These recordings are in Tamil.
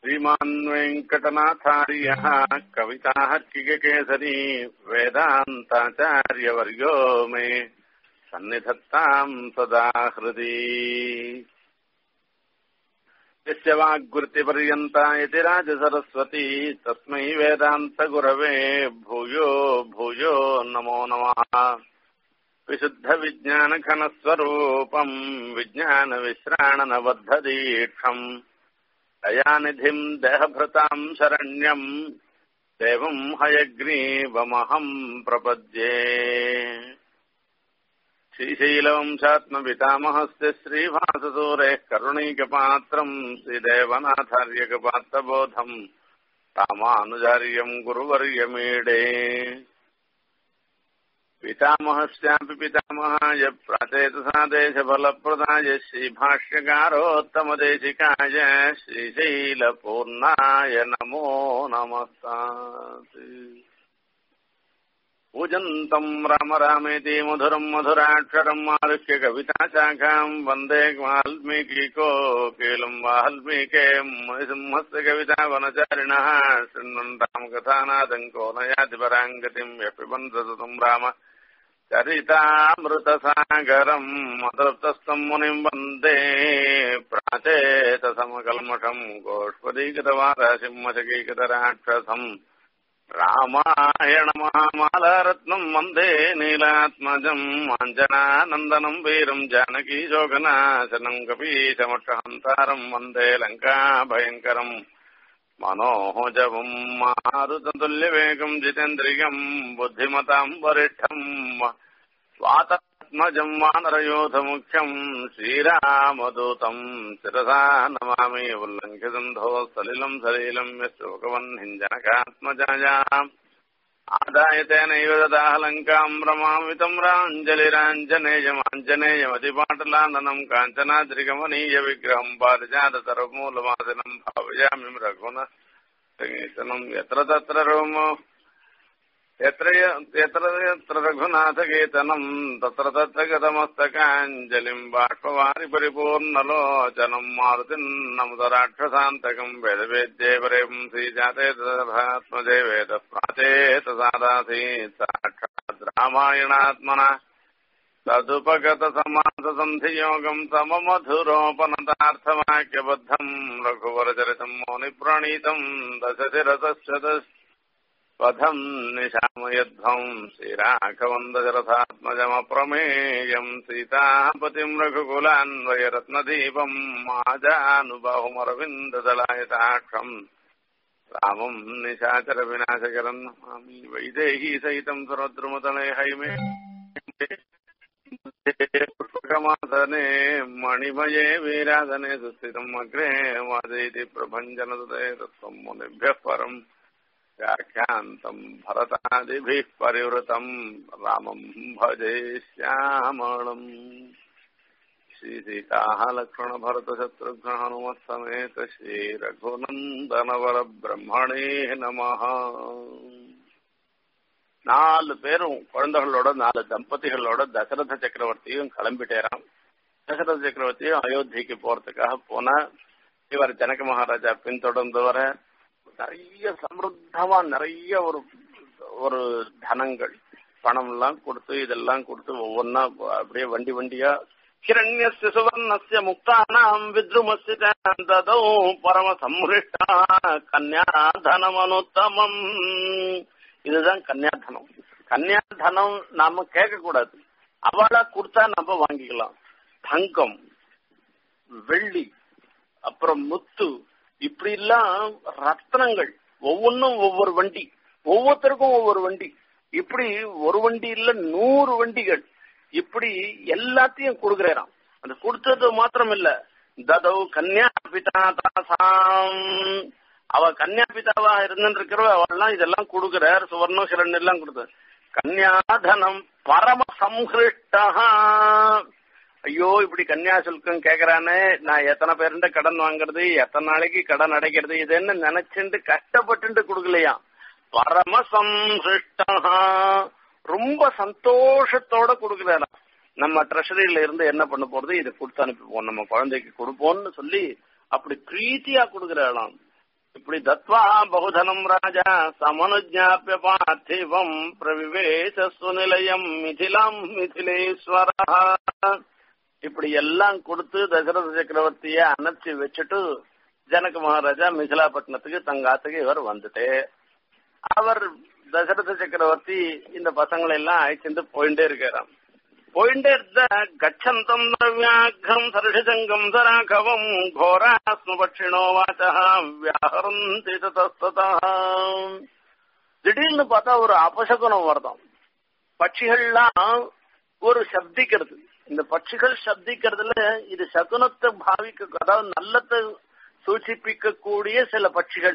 श्रीमान् वेङ्कटनाथार्यः कविताः किगकेसरी वेदान्ताचार्यवर्यो मे सन्निधत्ताम् सदा हृदि यस्य वाग्वृत्तिपर्यन्ता इति राजसरस्वती तस्मै वेदान्तगुरवे भूयो भूयो नमो नमः विशुद्धविज्ञानघनस्वरूपम् विज्ञानविश्राणनबद्धदीक्षम् दयानिधिम् देहभृताम् शरण्यम् देवम् हयग्रीवमहम् प्रपद्ये श्रीशैलवंशात्मपितामहस्य श्रीभाससूरेः करुणैकपात्रम् श्रीदेवनाथार्यकपात्रबोधम् रामानुजार्यम् गुरुवर्यमीडे पितामहस्यापि पितामहाय प्राचेतसादेशफलप्रदाय श्रीभाष्यकारोत्तमदेशिकाय श्रीशैलपूर्णाय नमो नमस्तात् पूजन्तम् राम रामेति मधुरम् मधुराक्षरम् आरुह्य कविताशाखाम् वन्दे वाल्मीकिकोकिलम् वाल्मीकेम् सिंहस्य कविता वनचारिणः शृण्वन् रामकथानादम् को नयाति पराङ्गतिम् यपिबन् सततम् राम चरितामृतसागरम् अतृप्तस्तम् मुनिम् वन्दे प्राचेतसमकल्मषम् गोष्पदीकृतवारासिंहशकीकृतराक्षसम् रामायणमहामालारत्नम् वन्दे नीलात्मजम् अञ्जनानन्दनम् वीरम् जानकीशोकनाशनम् कपीशमक्षहन्तारम् वन्दे लङ्काभयङ्करम् मनोजवम् मारुततुल्यवेगम् जितेन्द्रियम् बुद्धिमताम् वरिष्ठम् स्वातात्मजम् वानरयोधमुख्यम् श्रीरामदूतम् शिरसा नमामि उल्लङ्घितन्धो सलिलम् सलीलम् यशोकवह्निञ्जनकात्मजायाम् आदाय तेनैव ददाह लङ्काम् रमामितम् राञ्जलिराञ्जनेयमाञ्जनेयमतिपाटलाननम् काञ्चनाद्रिगमनीयविग्रहम् पारिजाततरमूलमादिनम् भावयामि रघुनः सङ्गीतनम् यत्र तत्र रोमो यत्र यत्र यत्र रघुनाथकीर्तनम् तत्र तत्र गतमस्तकाञ्जलिम् बाष्पवारि परिपूर्णलोचनम् मारुतिम् नमुदराक्षसान्तकम् वेदवेद्ये परेम् श्रीजाते तथात्मजे वेदः प्राचेतसादासीत् साक्षात् रामायणात्मना तदुपगतसमाससन्धियोगम् सममधुरोपनतार्थवाक्यबद्धम् रघुवरचरितम् मुनिप्रणीतम् दशशिरसस्य पथम् निशामयध्वम् श्रीराघवन्दशरथात्मजमप्रमेयम् सीतापतिम् रघुकुलान्वयरत्नदीपम् माजानुबाहुमरविन्ददलायताक्षम् रामम् निशाचरविनाशकरम् नमामि वैदेही सहितम् सर्वद्रुमतले हैमे पुष्पकमासने मणिमये वीरासने सुस्थितम् अग्रे वादयति प्रभञ्जनदते तत्त्वम् मुनिभ्यः परम् व्याख्यान्तम् भरतादिभिः परिवृतम् रामम् भजे श्यामळम् श्रीसीताः लक्ष्मणभरतशत्रुघ्नहनुमत्समेत ஸ்ரீரகுநந்தனவரபிரம்மணே நமஹ நாலு பேரும் குழந்தைகளோட நாலு தம்பதிகளோட தசரத சக்கரவர்த்தியும் கிளம்பிட்டேராம் தசரத சக்கரவர்த்தியும் அயோத்திக்கு போறதுக்காக போனா இவர் ஜனக மகாராஜா பின்தொடர்ந்து வர நிறைய சமிருத்தமா நிறைய ஒரு ஒரு தனங்கள் பணம் எல்லாம் கொடுத்து இதெல்லாம் கொடுத்து ஒவ்வொன்னா அப்படியே வண்டி வண்டியா ஹிரண்யஸ்ய சுவர்ணஸ்ய முக்தானாம் வித்ருமஸ்ய ததோ பரம சம்ஹிஷ்டா கன்யாதனமனுத்தமம் இதுதான் கன்யாதனம் கன்யாதனம் நாம கேட்க கூடாது அவளா கொடுத்தா நம்ம வாங்கிக்கலாம் தங்கம் வெள்ளி அப்புறம் முத்து இப்படி எல்லாம் ரத்னங்கள் ஒவ்வொன்றும் ஒவ்வொரு வண்டி ஒவ்வொருத்தருக்கும் ஒவ்வொரு வண்டி இப்படி ஒரு வண்டி இல்ல நூறு வண்டிகள் இப்படி எல்லாத்தையும் கொடுக்கிறாராம் அந்த கொடுத்தது மாத்திரம் இல்ல ததவு கன்யா பிதா தாசாம் அவ கன்யா பிதாவா இருந்துருக்கிறவ அவெல்லாம் இதெல்லாம் கொடுக்கிறார் சுவர்ணம் சிரன் எல்லாம் கொடுத்தார் கன்யாதனம் பரம சம்ஹிருஷ்டா ஐயோ இப்படி கன்யா சுல்கம் கேக்குறானே நான் எத்தனை பேருண்ட கடன் வாங்குறது எத்தனை நாளைக்கு கடன் அடைக்கிறது இது என்ன நினைச்சுட்டு கஷ்டப்பட்டு கொடுக்கலையா பரம சம்ஹிருஷ்டா ரொம்ப சந்தோஷத்தோட கொடுக்கிறாராம் நம்ம ட்ரெஷரியில இருந்து என்ன பண்ண போறது இதை கொடுத்து அனுப்பிப்போம் நம்ம குழந்தைக்கு கொடுப்போம்னு சொல்லி அப்படி பிரீத்தியா கொடுக்கிறாளாம் இப்படி தத்வா பகுதனம் ராஜா சமனுஜாபிய பார்த்திவம் பிரவிவேச சுநிலையம் மிதிலாம் மிதிலேஸ்வரா இப்படி எல்லாம் கொடுத்து தசரத சக்கரவர்த்திய அனுப்பிச்சு வச்சுட்டு ஜனக மகாராஜா மிதிலாப்பட்டினத்துக்கு தங்காத்துக்கு இவர் வந்துட்டு அவர் தசரத சக்கரவர்த்தி இந்த பசங்களை எல்லாம் அழைச்சிட்டு போயிட்டே இருக்கிறான் போயிட்டே இருந்த கச்சந்தம் வியாघ्रम சரஷசங்கம் சராகவம் கோராஸ்ம பட்சிணோ வாச்சா வியாஹரந்தி ததஸ்ததா திடீர்னு பார்த்தா ஒரு அபசகுனம் வருதாம் பட்சிகள்லாம் ஒரு சப்திக்கிறது இந்த பட்சிகள் சப்திக்கிறதுல இது சகுனத்தை பாவிக்க அதாவது நல்லத்தை சூச்சிப்பிக்க கூடிய சில பட்சிகள்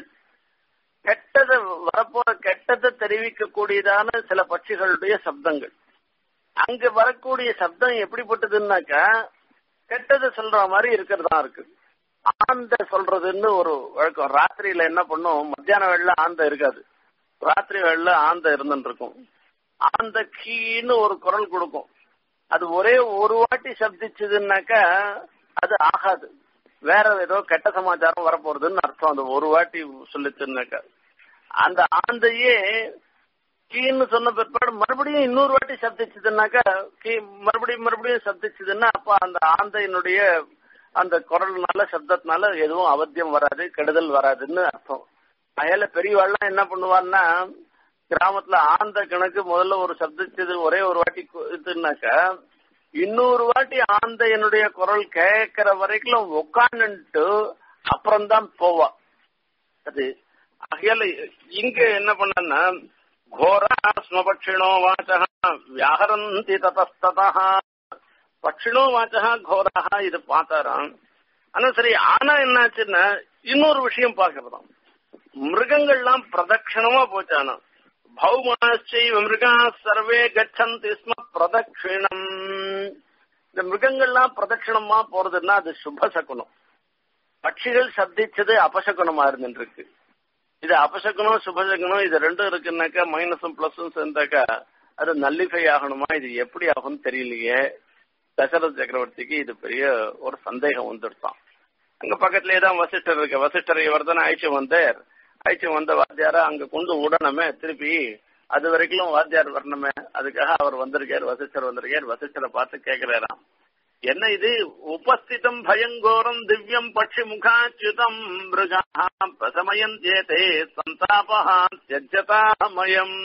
கெட்டதை வரப்போற கெட்டதை தெரிவிக்கக்கூடியதான சில பட்சிகளுடைய சப்தங்கள் அங்க வரக்கூடிய சப்தம் எப்படிப்பட்டதுன்னாக்கா கெட்டதை சொல்ற மாதிரி இருக்கிறதா இருக்கு ஆந்த சொல்றதுன்னு ஒரு வழக்கம் ராத்திரியில என்ன பண்ணும் மத்தியான வேளையில ஆந்த இருக்காது ராத்திரி வேளையில ஆந்த இருந்துட்டு இருக்கும் ஆந்த கீன்னு ஒரு குரல் கொடுக்கும் அது ஒரே ஒரு வாட்டி சப்திச்சதுன்னாக்கா அது ஆகாது வேற ஏதோ கெட்ட சமாச்சாரம் வரப்போறதுன்னு அர்த்தம் அந்த ஒரு வாட்டி சொல்லிச்சுன்னாக்கா அந்த ஆந்தையே கீன்னு சொன்ன பிற்பாடு மறுபடியும் இன்னொரு வாட்டி சப்திச்சதுன்னாக்கா கீ மறுபடியும் மறுபடியும் சப்திச்சதுன்னா அப்ப அந்த ஆந்தையினுடைய அந்த குரல்னால சப்தத்தினால எதுவும் அவத்தியம் வராது கெடுதல் வராதுன்னு அர்த்தம் அயல பெரியவாள்லாம் என்ன பண்ணுவான்னா கிராமத்துல ஆந்த கணக்கு முதல்ல ஒரு சப்திச்சது ஒரே ஒரு வாட்டி இதுனாக்கா இன்னொரு வாட்டி ஆந்தையனுடைய குரல் கேட்கிற வரைக்கும் உட்காந்துட்டு அப்புறம்தான் போவா அது ஆகையால இங்க என்ன பண்ணா கோரா ஸ்மபட்சிணோ வாச்சா வியாகரந்தி ததஸ்ததா பட்சிணோ வாச்சா கோரா இது பார்த்தாராம் ஆனா சரி ஆனா என்னாச்சுன்னா இன்னொரு விஷயம் பாக்குறதாம் மிருகங்கள்லாம் பிரதட்சணமா போச்சானா பௌமாச்சைவ மிருகா சர்வே கச்சந்தி ஸ்ம பிரதட்சிணம் இந்த மிருகங்கள்லாம் பிரதட்சிணமா போறதுன்னா அது சுப சகுனம் பட்சிகள் சப்திச்சது அபசகுனமா இருந்துருக்கு இது அபசகுனம் சுபசகுனம் இது ரெண்டும் இருக்குன்னாக்கா மைனஸும் பிளஸும் சேர்ந்தாக்கா அது நல்லிஃபை ஆகணுமா இது எப்படி ஆகும்னு தெரியலையே தசரத சக்கரவர்த்திக்கு இது பெரிய ஒரு சந்தேகம் வந்துடுதான் அங்க பக்கத்துலயே தான் வசிஷ்டர் இருக்கு வசிஷ்டர் இவர் தானே அழைச்சு வந்தார் அழைச்சு வந்த வாத்தியார அங்க கொண்டு விடணுமே திருப்பி அது வரைக்கும் வாத்தியார் வரணுமே அதுக்காக அவர் வந்திருக்கார் வசிஷ்டர் வந்திருக்கார் வசிஷ்டரை பார்த்து கேட்கிறாராம் என்ன இது உபஸ்திதம் பயங்கோரம் திவ்யம் பட்சி முகாச்சுதம் மிருகா பிரசமயந்தேதே சந்தாபா தியஜதாமயம்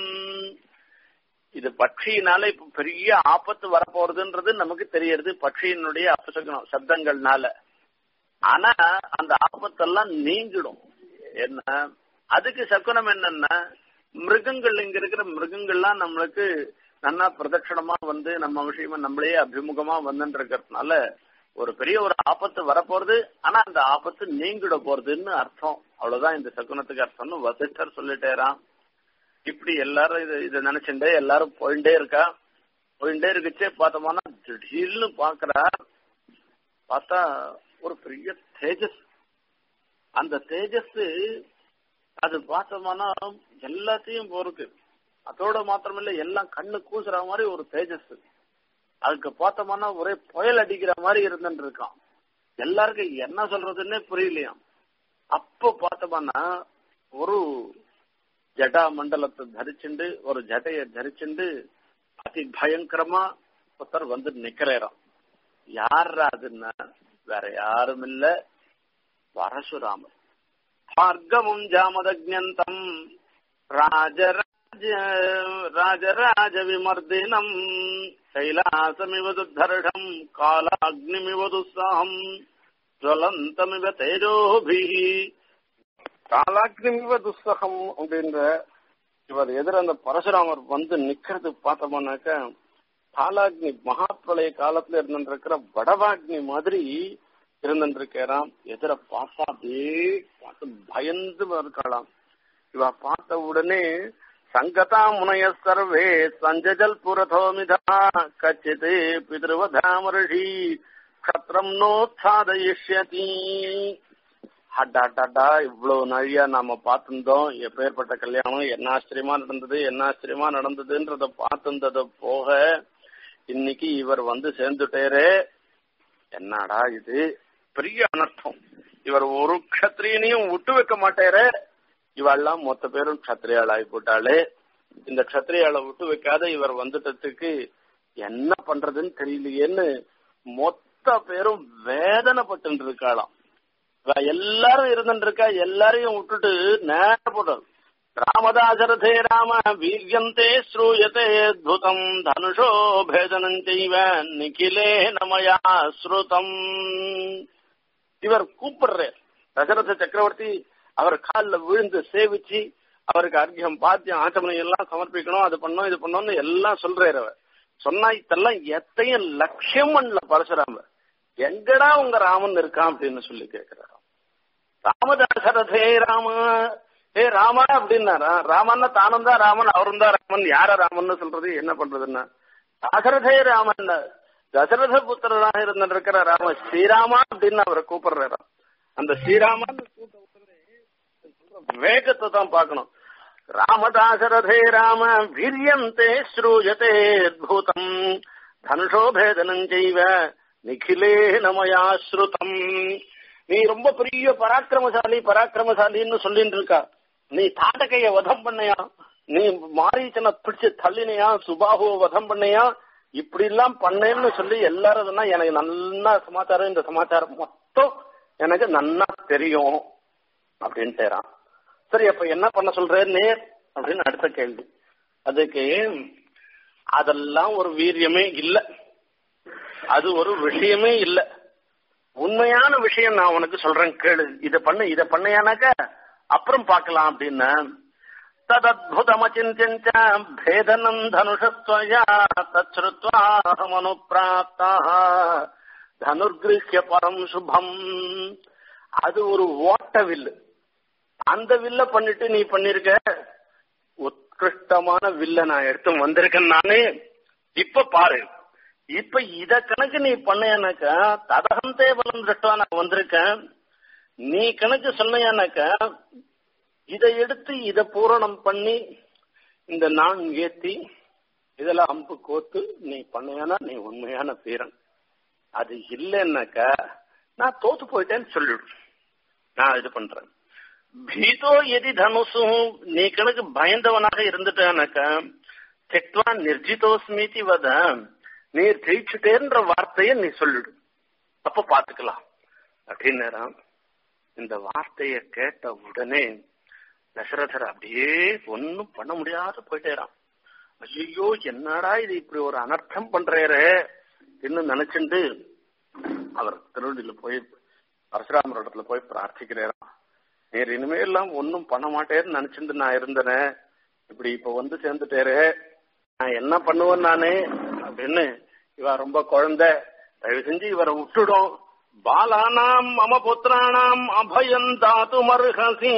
இது பட்சியினால இப்ப பெரிய ஆபத்து வரப்போறதுன்றது நமக்கு தெரியறது பட்சியினுடைய அபசகனம் சப்தங்கள்னால ஆனா அந்த ஆபத்தெல்லாம் நீங்கிடும் என்ன அதுக்கு சக்குனம் என்னன்னா மிருகங்கள் இங்க இருக்கிற மிருகங்கள்லாம் நம்மளுக்கு நல்லா பிரதட்சணமா வந்து நம்ம விஷயமா நம்மளே அபிமுகமா வந்துட்டு இருக்கிறதுனால ஒரு பெரிய ஒரு ஆபத்து வரப்போறது ஆனா அந்த ஆபத்து நீங்கிட போறதுன்னு அர்த்தம் அவ்வளவுதான் இந்த சகுனத்துக்கு அர்த்தம்னு வசிஷ்டர் சொல்லிட்டேராம் இப்படி எல்லாரும் இது இதை நினைச்சுட்டே எல்லாரும் போயிட்டே இருக்கா போயிட்டே இருக்குச்சே பார்த்தோம்னா திடீர்னு பாக்குறா பார்த்தா ஒரு பெரிய தேஜஸ் அந்த தேஜஸ் அது பார்த்தோம்னா எல்லாத்தையும் பொறுக்கு அதோட மாத்திரமில்ல எல்லாம் கண்ணு கூசுற மாதிரி ஒரு தேஜஸ் அதுக்கு பார்த்தோம்னா ஒரே புயல் அடிக்கிற மாதிரி இருந்துட்டு இருக்கான் எல்லாருக்கும் என்ன சொல்றதுன்னே புரியலையாம் அப்போ பார்த்தோம்னா ஒரு ஜடா மண்டலத்தை தரிச்சுண்டு ஒரு ஜடையை தரிச்சுண்டு அதி பயங்கரமா ஒருத்தர் வந்து நிக்கிறாராம் யாரா அதுன்னா வேற யாரும் இல்ல பரசுராமர் மார்க்கமும் ஜாமதஜந்தம் ராஜராஜ ராஜராஜ விமர்தினம் கைலாசமிவ துர்தர்ஷம் காலாக்னிமிவ துஸ்ஸாகம் ஜுவலந்தமிவ தேஜோபிஹி காலாக்னிமிவ துஸ்ஸகம் அப்படின்ற இவர் எதிர அந்த பரசுராமர் வந்து நிக்கிறது பார்த்தோம்னாக்க காலாக்னி மகாப்பிரளய காலத்துல இருந்துருக்கிற வடவாக்னி மாதிரி இருந்துருக்கிறாம் எதிர பார்த்தா அப்படியே பார்த்து பயந்து இருக்கலாம் இவ பார்த்த உடனே சங்கதா முனைய சர்வே சஞ்சஜல் புரதோமிதா கச்சித் பிதிருவதாமர்ஷி கத்திரம் நோத்சாதயிஷ்யதி அடாடாடா இவ்வளவு நிறைய நாம பார்த்திருந்தோம் எப்பேற்பட்ட கல்யாணம் என்ன ஆச்சரியமா நடந்தது என்ன ஆச்சரியமா நடந்ததுன்றத பார்த்திருந்தத போக இன்னைக்கு இவர் வந்து சேர்ந்துட்டேரே என்னடா இது பெரிய அனர்த்தம் இவர் ஒரு க்ஷத்ரியனையும் விட்டு வைக்க மாட்டாரு இவெல்லாம் மொத்த பேரும் க்ஷத்ரியாள் ஆகி போட்டாளே இந்த க்ஷத்ரியாளை விட்டு வைக்காத இவர் வந்துட்டதுக்கு என்ன பண்றதுன்னு தெரியலையேன்னு மொத்த பேரும் வேதனைப்பட்டு இருக்காளாம் இவ எல்லாரும் இருந்துட்டு இருக்கா எல்லாரையும் விட்டுட்டு நேர போட்டோம் ராமதாசரதே ராம வீரியந்தே ஸ்ரூயதே அத்புதம் தனுஷோ பேதனம் செய்வ நிகிலே நமயா ஸ்ருதம் இவர் கூப்பிடுறார் தசரத சக்கரவர்த்தி அவர் காலில் விழுந்து சேவிச்சு அவருக்கு அர்க்கியம் பாத்தியம் ஆச்சமனம் எல்லாம் சமர்ப்பிக்கணும் அது பண்ணணும் இது பண்ணணும்னு எல்லாம் சொல்றாரு அவர் சொன்னா இதெல்லாம் எத்தையும் லட்சியம் பண்ணல பரசுராம எங்கடா உங்க ராமன் இருக்கான் அப்படின்னு சொல்லி கேட்கிறாராம் ராமதாசரதே ராம ஏ ராமா அப்படின்னாரா ராமன்னா தானும் தான் ராமன் அவரும் தான் ராமன் யார ராமன் சொல்றது என்ன பண்றதுன்னா தாசரதே ராமன் தசரத புத்திரனாக இருந்துட்டு இருக்கிற ராம ஸ்ரீராமா அப்படின்னு அவரை கூப்பிடுறாராம் அந்த ஸ்ரீராமான்னு கூட்ட வேகத்தை தான் பார்க்கணும் ராமதாசரதே ராம வீரியந்தே ஸ்ரூயதே அத்புதம் தனுஷோ பேதனம் செய்வ நிகிலே நமயா ஸ்ருதம் நீ ரொம்ப பெரிய பராக்கிரமசாலி பராக்கிரமசாலின்னு சொல்லிட்டு இருக்கா நீ தாட்டகைய வதம் பண்ணையா நீ மாரீச்சனை பிடிச்சு தள்ளினையா சுபாகுவ வதம் பண்ணையா இப்படி எல்லாம் பண்ணேன்னு சொல்லி எல்லாரும் சொன்னா எனக்கு நல்லா சமாச்சாரம் இந்த சமாச்சாரம் மொத்தம் எனக்கு நன்னா தெரியும் அப்படின்ட்டேறான் சரி அப்ப என்ன பண்ண சொல்றேன் நேர் அப்படின்னு அடுத்த கேள்வி அதுக்கு அதெல்லாம் ஒரு வீரியமே இல்ல அது ஒரு விஷயமே இல்ல உண்மையான விஷயம் நான் உனக்கு சொல்றேன் கேளு இத பண்ணு இத பண்ணையானாக்க அப்புறம் பார்க்கலாம் அப்படின்னு ததத்புதமச்சிந்தியஞ்ச பேதனம் தனுஷத்வயா தச்ருத்வாஹமனுப்பிராப்தா தனுர்கிருஹ்ய பரம் சுபம் அது ஒரு ஓட்ட வில்லு அந்த வில்ல பண்ணிட்டு நீ பண்ணிருக்க உத்கிருஷ்டமான வில்ல நான் எடுத்து வந்திருக்கேன் நானு இப்ப பாரு இப்ப இத கணக்கு நீ பண்ணையானாக்கா ததகந்தே பலம் திருஷ்டா நான் வந்திருக்கேன் நீ கணக்கு சொன்னையானாக்கா இதை எடுத்து இத பூரணம் பண்ணி இந்த நான் ஏத்தி இதுல அம்பு கோத்து நீ பண்ணையானா நீ உண்மையான வீரன் அது இல்லைன்னாக்கா நான் தோத்து போயிட்டேன்னு சொல்லிடு நான் இது பண்றேன் பீதோ எதி தனுசு நீ கணக்கு பயந்தவனாக இருந்துட்டானாக்கா தெக்வா நிர்ஜிதோஸ்மிதி வத நீர் ஜெயிச்சுட்டேன்ற வார்த்தைய நீ சொல்லிடு அப்ப பாத்துக்கலாம் அப்படின்னு இந்த வார்த்தைய கேட்ட உடனே தசரதர் அப்படியே ஒன்னும் பண்ண முடியாத போயிட்டேறான் ஐயோ என்னடா இது இப்படி ஒரு அனர்த்தம் பண்றாரு என்று நினைச்சுட்டு அவர் திருவள்ளியில போய் பரசுராமர் இடத்துல போய் பிரார்த்திக்கிறாராம் நீர் இனிமே எல்லாம் ஒன்னும் பண்ண மாட்டேன்னு நினைச்சிட்டு நான் இருந்தேன் இப்படி இப்ப வந்து சேர்ந்துட்டேரு நான் என்ன பண்ணுவேன் நானு அப்படின்னு இவ ரொம்ப குழந்தை தயவு செஞ்சு இவரை விட்டுடும் பாலானாம் மம புத்திராணாம் அபயம் தாத்து மருகசி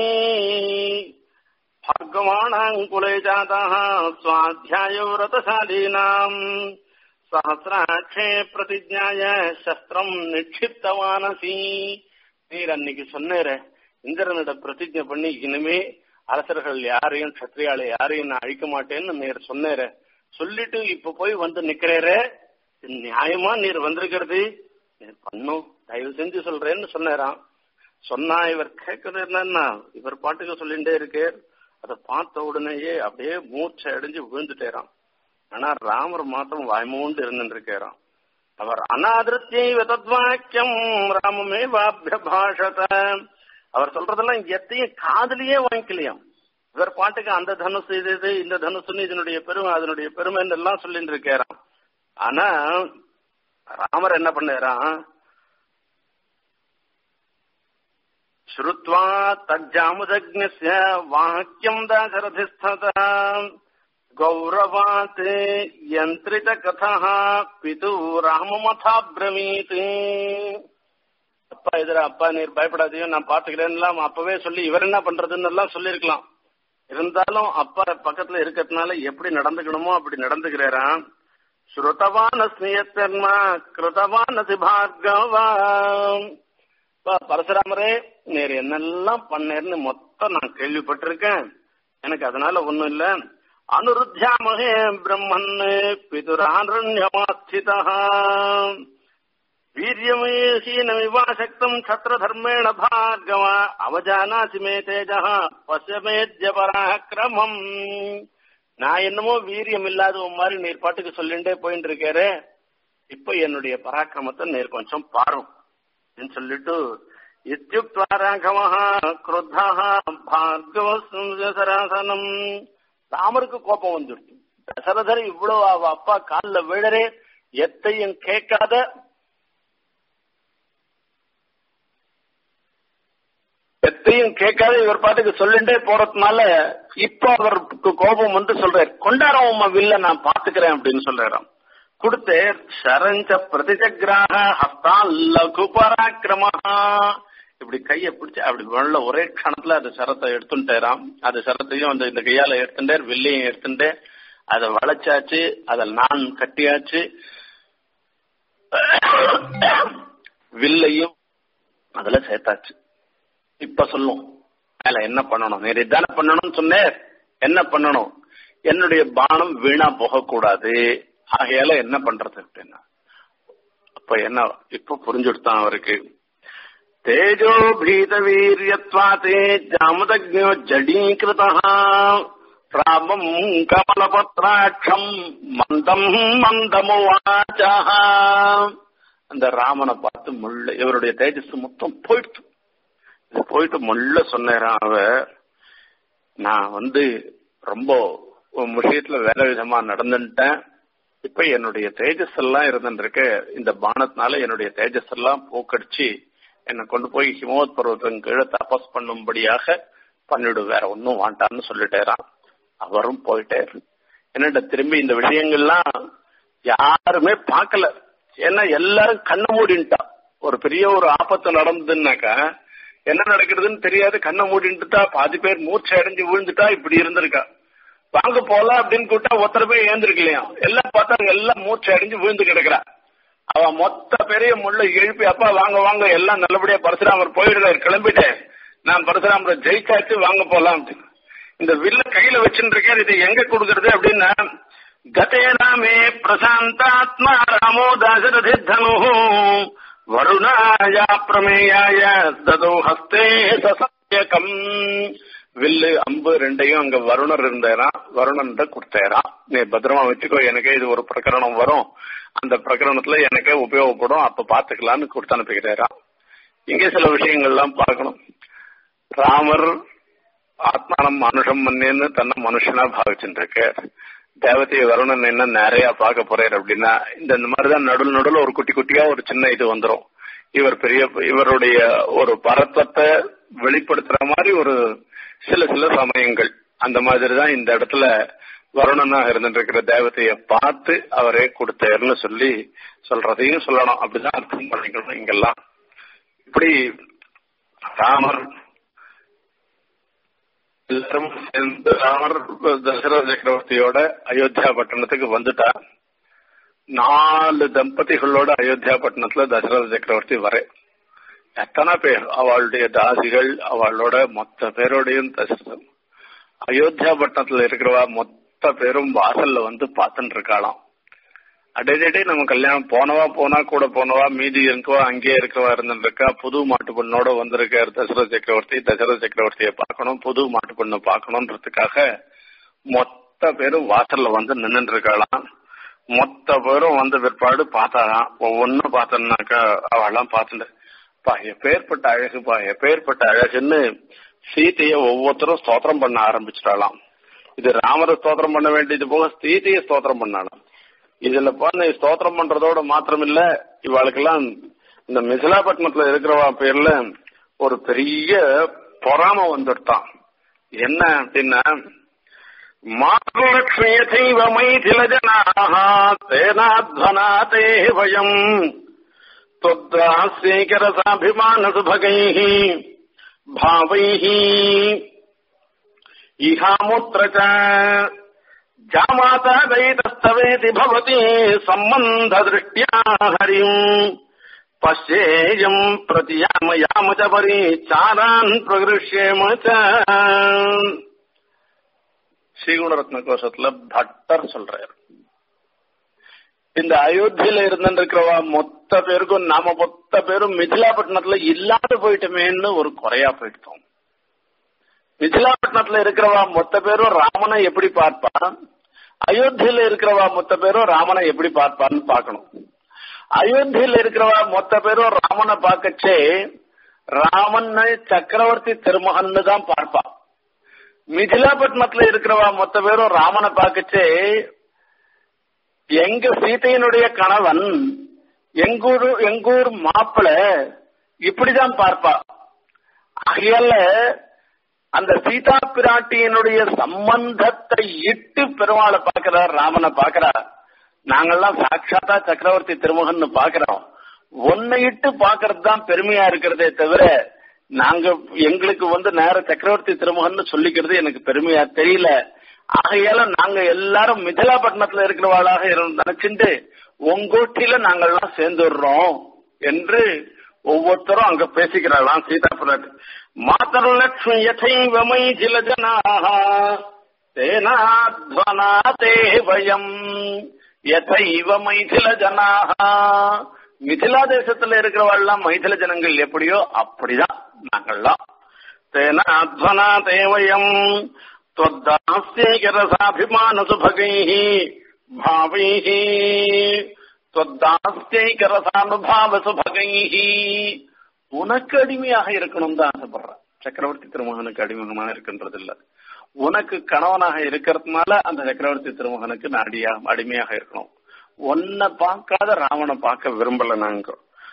भाग्यमाणाङ्कुले जातः स्वाध्यायव्रतशालीनाम् சஹசிராட்சே பிரதிஜாய சஸ்திரம் நிக்ஷிப்தவானசி நீர் அன்னைக்கு சொன்னேர இந்திரனிட பிரதிஜை பண்ணி இனிமே அரசர்கள் யாரையும் சத்திரியாளை யாரையும் நான் அழிக்க மாட்டேன்னு நீர் சொன்னேர சொல்லிட்டு இப்ப போய் வந்து நிக்கிறேர நியாயமா நீர் வந்திருக்கிறது நீர் பண்ணும் தயவு செஞ்சு சொல்றேன்னு சொன்னேராம் சொன்னா இவர் கேட்கறது என்னன்னா இவர் பாட்டுக்கு சொல்லிட்டே இருக்கு அதை பார்த்த உடனேயே அப்படியே மூச்சை அடைஞ்சு விழுந்துட்டேராம் ஆனா ராமர் மாத்திரம் வாய்மூண்டு இருந்துருக்காராம் அவர் அநாதிருத்தியை தத்வாக்கியம் ராமமே வாபியபாஷத அவர் சொல்றதெல்லாம் எத்தையும் காதலியே வாங்கிக்கலையாம் இவர் பாட்டுக்கு அந்த தனுசு இது இது இந்த தனுசுன்னு இதனுடைய பெருமை அதனுடைய பெருமைன்னு எல்லாம் சொல்லிட்டு இருக்காராம் ஆனா ராமர் என்ன பண்ணாராம் श्रुत्वा तज्जामुदग्नस्य वाक्यम् दाशरथिस्थतः गौरवात् यन्त्रितकथः पितुः ராமமதாப்ரவீத் அப்பா எதிர அப்பா நீர் பயப்படாதீங்க நான் பாத்துக்கிறேன்லாம் அப்பவே சொல்லி இவர் என்ன பண்றதுன்னு எல்லாம் சொல்லிருக்கலாம் இருந்தாலும் அப்பா பக்கத்துல இருக்கிறதுனால எப்படி நடந்துக்கணுமோ அப்படி நடந்துக்கிறாராம் ஸ்ருதவான் ஸ்மியத்தர்மா கிருதவான் அசி பார்கவா பரசுராமரே நேர் என்னெல்லாம் பண்ணேர்னு மொத்தம் நான் கேள்விப்பட்டிருக்கேன் எனக்கு அதனால ஒண்ணும் இல்ல அனுருத்தியாமகே பிரம்மன் பிதுராரண்யமாஸ்திதா வீரியமீனமிவாசக்தம் சத்திரதர்மேண பார்கவ அவஜானாசி மே தேஜா பசமேத்ய பராக்கிரமம் நான் என்னமோ வீரியம் இல்லாத மாதிரி நீர் பாட்டுக்கு சொல்லிண்டே போயிட்டு இருக்காரு இப்ப என்னுடைய பராக்கிரமத்தை நேர் கொஞ்சம் பாரும் அப்படின்னு சொல்லிட்டு இத்தியுக்தா ராகவः क्रुद्धः பார்கவசராசனம் ராமருக்கு கோபம் வந்துடுச்சு தசரதர் இவ்வளவு அவ அப்பா கால்ல விழறே எத்தையும் கேட்காத எத்தையும் கேட்காத இவர் பாட்டுக்கு சொல்லிண்டே போறதுனால இப்ப அவருக்கு கோபம் வந்து சொல்றாரு கொண்டாரம் உமா வில்ல நான் பாத்துக்கிறேன் அப்படின்னு சொல்றாராம் கொடுத்து சரஞ்ச பிரதிஜகிராக ஹஸ்தா லகு பராக்கிரமா இப்படி கைய பிடிச்சு அப்படி வெள்ள ஒரே கணத்துல அது சரத்தை எடுத்துட்டாராம் அது சரத்தையும் அந்த இந்த கையால எடுத்துட்டார் வில்லையும் எடுத்துட்டு அதை வளைச்சாச்சு அதை நான் கட்டியாச்சு வில்லையும் அதுல சேர்த்தாச்சு இப்ப சொல்லும் மேல என்ன பண்ணணும் நீர் இதான பண்ணணும்னு சொன்னேன் என்ன பண்ணணும் என்னுடைய பானம் வீணா போகக்கூடாது ஆகையால என்ன பண்றது அப்படின்னா அப்ப என்ன இப்ப புரிஞ்சுடுத்தான் அவருக்கு தேஜோ பீத வீரியத்வாத்தே ஜாமதக்ஞோ ஜடீகிருதா ராமம் கமலபத்ராட்சம் மந்தம் மந்தமுவாச்சா அந்த ராமனை பார்த்து முள்ள இவருடைய தேஜஸ் மொத்தம் போயிடுச்சு போயிட்டு முள்ள சொன்னேன் அவ நான் வந்து ரொம்ப உன் விஷயத்துல வேற விதமா நடந்துட்டேன் இப்ப என்னுடைய தேஜஸ் எல்லாம் இருந்துருக்கு இந்த பானத்தினால என்னுடைய தேஜஸ் எல்லாம் போக்கடிச்சு என்னை கொண்டு போய் ஹிமவத் பர்வதம் கீழே தபஸ் பண்ணும்படியாக பண்ணிடு வேற ஒன்னும் வாண்டான்னு சொல்லிட்டேரான் அவரும் போயிட்டாரு என்னடா திரும்பி இந்த விஷயங்கள்லாம் யாருமே பார்க்கல ஏன்னா எல்லாரும் கண்ண மூடின்ட்டா ஒரு பெரிய ஒரு ஆபத்து நடந்ததுன்னாக்கா என்ன நடக்கிறதுன்னு தெரியாது கண்ணை மூடின்ட்டுட்டா பாதி பேர் மூர்ச்சை அடைஞ்சு விழுந்துட்டா இப்படி இருந்திருக்கா வாங்க போலாம் அப்படின்னு கூட்டா ஒருத்தர் போய் ஏந்திருக்கலையா எல்லாம் பார்த்தா எல்லாம் மூர்ச்சை அடைஞ்சு விழுந்து கிடக்குறா அவ மொத்த பெரிய முள்ள எழுப்பி அப்பா வாங்க வாங்க எல்லாம் நல்லபடியா பரசுராமர் போயிடுறாரு கிளம்பிட்டு நான் பரசுராமரை ஜெயிச்சாச்சு வாங்க போலாம் அப்படின்னு இந்த வில்ல கையில வச்சுட்டு இருக்கேன் இது எங்க கொடுக்கறது அப்படின்னா கதேனாமே பிரசாந்தாத்மா ராமோ தாசரதி தனு வருணாய பிரமேயாய ததோ ஹஸ்தே சசத்யகம் வில்லு அம்பு ரெண்டையும் அங்க வருணர் இருந்தாராம் வருணன் கொடுத்தாராம் நீ பத்திரமா வச்சுக்கோ எனக்கே இது ஒரு பிரகரணம் வரும் அந்த பிரகரணத்துல எனக்கே உபயோகப்படும் அப்ப பாத்துக்கலாம்னு கொடுத்து அனுப்பிக்கிறாராம் இங்கே சில விஷயங்கள்லாம் பார்க்கணும் ராமர் ஆத்மானம் மனுஷம் மன்னேன்னு தன்னை மனுஷனா பாவிச்சுட்டு இருக்கு தேவதை வருணன் என்ன நிறைய பார்க்க போறாரு அப்படின்னா இந்த இந்த மாதிரிதான் நடுவில் நடுவில் ஒரு குட்டி குட்டியா ஒரு சின்ன இது வந்துடும் இவர் பெரிய இவருடைய ஒரு பரத்தத்தை வெளிப்படுத்துற மாதிரி ஒரு சில சில சமயங்கள் அந்த மாதிரி தான் இந்த இடத்துல வருணனா இருந்துட்டு இருக்கிற தேவதைய பார்த்து அவரே கொடுத்தாருன்னு சொல்லி சொல்றதையும் சொல்லணும் அப்படிதான் அர்த்தம் பண்ணிக்கணும் இங்கெல்லாம் இப்படி ராமர் எல்லாரும் சேர்ந்து ராமர் தசரத சக்கரவர்த்தியோட அயோத்தியா பட்டணத்துக்கு வந்துட்டா நாலு தம்பதிகளோட அயோத்தியா பட்டணத்துல தசரத சக்கரவர்த்தி வர எத்தனை பேர் அவளுடைய தாசிகள் அவளோட மொத்த பேரோடையும் தசரதம் அயோத்தியா பட்டணத்துல இருக்கிறவா மொத்த பேரும் வாசல்ல வந்து பார்த்துட்டு இருக்காளாம் அடையடே நம்ம கல்யாணம் போனவா போனா கூட போனவா மீதி இருக்கவா அங்கேயே இருக்கவா இருந்துட்டு இருக்கா புது மாட்டு பொண்ணோட வந்திருக்காரு தசரத சக்கரவர்த்தி தசரத சக்கரவர்த்தியை பார்க்கணும் புது மாட்டு பொண்ணை பார்க்கணுன்றதுக்காக மொத்த பேரும் வாசல்ல வந்து நின்றுட்டு இருக்காளாம் மொத்த பேரும் வந்த பிற்பாடு பார்த்தாராம் ஒவ்வொன்னும் பார்த்தோம்னாக்கா அவெல்லாம் பார்த்துட்டு பா எப்பேற்பட்ட அழகுப்பா எப்பேற்பட்ட அழகுன்னு சீதைய ஒவ்வொருத்தரும் ஸ்தோத்திரம் பண்ண ஆரம்பிச்சிட்டாலாம் இது ராமரை ஸ்தோத்திரம் பண்ண வேண்டியது போக சீதையை ஸ்தோத்திரம் பண்ணாலாம் இதுல பண்ண ஸ்தோத்திரம் பண்றதோட மாத்திரம் இல்ல இவாளுக்கெல்லாம் இந்த மிசிலாப்பட்டினத்துல இருக்கிறவா பேர்ல ஒரு பெரிய பொறாம வந்துட்டான் என்ன அப்படின்னா மாதலட்சுமியதைவ மைதில ஜனாக தேனாத்வனாதே வயம் त्वद्रास्यैकरसाभिमानसुभगैः भावैः इहामुत्र च जामाता दयितस्तवेति भवति सम्बन्धदृष्ट्या हरिम् पश्येयम् प्रतियाम याम च परिचारान् प्रगृह्येम च ஸ்ரீகுணரத்ன கோஷத்துல பட்டர் சொல்றாரு இந்த அயோத்தியில இருந்துருக்கிறவா மொத்த பேருக்கும் நாம மொத்த பேரும் மிதிலாப்பட்டினத்துல இல்லாத போயிட்டோமேன்னு ஒரு குறையா போயிட்டோம் மிதிலாப்பட்டினத்துல இருக்கிறவா மொத்த பேரும் ராமனை எப்படி பார்ப்பான் அயோத்தியில இருக்கிறவா மொத்த பேரும் ராமனை எப்படி பார்ப்பான்னு பார்க்கணும் அயோத்தியில இருக்கிறவா மொத்த பேரும் ராமனை பார்க்கச்சே ராமன் சக்கரவர்த்தி திருமகன்னு தான் பார்ப்பான் மிதிலாப்பட்டினத்துல இருக்கிறவா மொத்த பேரும் ராமனை பார்க்கச்சே எங்க சீதையினுடைய கணவன் எங்கூர் எங்கூர் மாப்பிள இப்படிதான் பார்ப்பா ஆகையால அந்த சீதா பிராட்டியினுடைய சம்பந்தத்தை இட்டு பெருமாளை பாக்குறார் ராமனை பாக்குறார் நாங்கெல்லாம் சாட்சாத்தா சக்கரவர்த்தி திருமகன் பாக்குறோம் ஒன்னை இட்டு பாக்குறது தான் பெருமையா இருக்கிறதே தவிர நாங்க எங்களுக்கு வந்து நேர சக்கரவர்த்தி திருமகன் சொல்லிக்கிறது எனக்கு பெருமையா தெரியல ஆகையால நாங்க எல்லாரும் மிதிலாப்பட்டினத்துல இருக்கிறவாளாக நினைச்சுட்டு உங்கோட்டில நாங்கெல்லாம் சேர்ந்துடுறோம் என்று ஒவ்வொருத்தரும் அங்க பேசிக்கிறாளாம் சீதா பிராட்டி மாதர்லக்ஷ்மி யதைவ மைதில ஜனாக தேனாத்வனா தே வயம் யதைவ மைதில ஜனாக மிதிலா தேசத்துல இருக்கிறவாள்லாம் மைதில ஜனங்கள் எப்படியோ அப்படிதான் நாங்கள்லாம் தேனாத்வனா தேவயம் त्वद्दास्यैकरसाभिमानसुभगैः भावैः त्वद्दास्यैकरसानुभावसुभगैः உனக்கு அடிமையாக இருக்கணும் தான் ஆசைப்படுறேன் சக்கரவர்த்தி திருமகனுக்கு அடிமகமாக இருக்கின்றது இல்ல உனக்கு கணவனாக இருக்கிறதுனால அந்த சக்கரவர்த்தி திருமகனுக்கு நான் அடியா அடிமையாக இருக்கணும் உன்னை பார்க்காத ராவனை பார்க்க விரும்பல நாங்க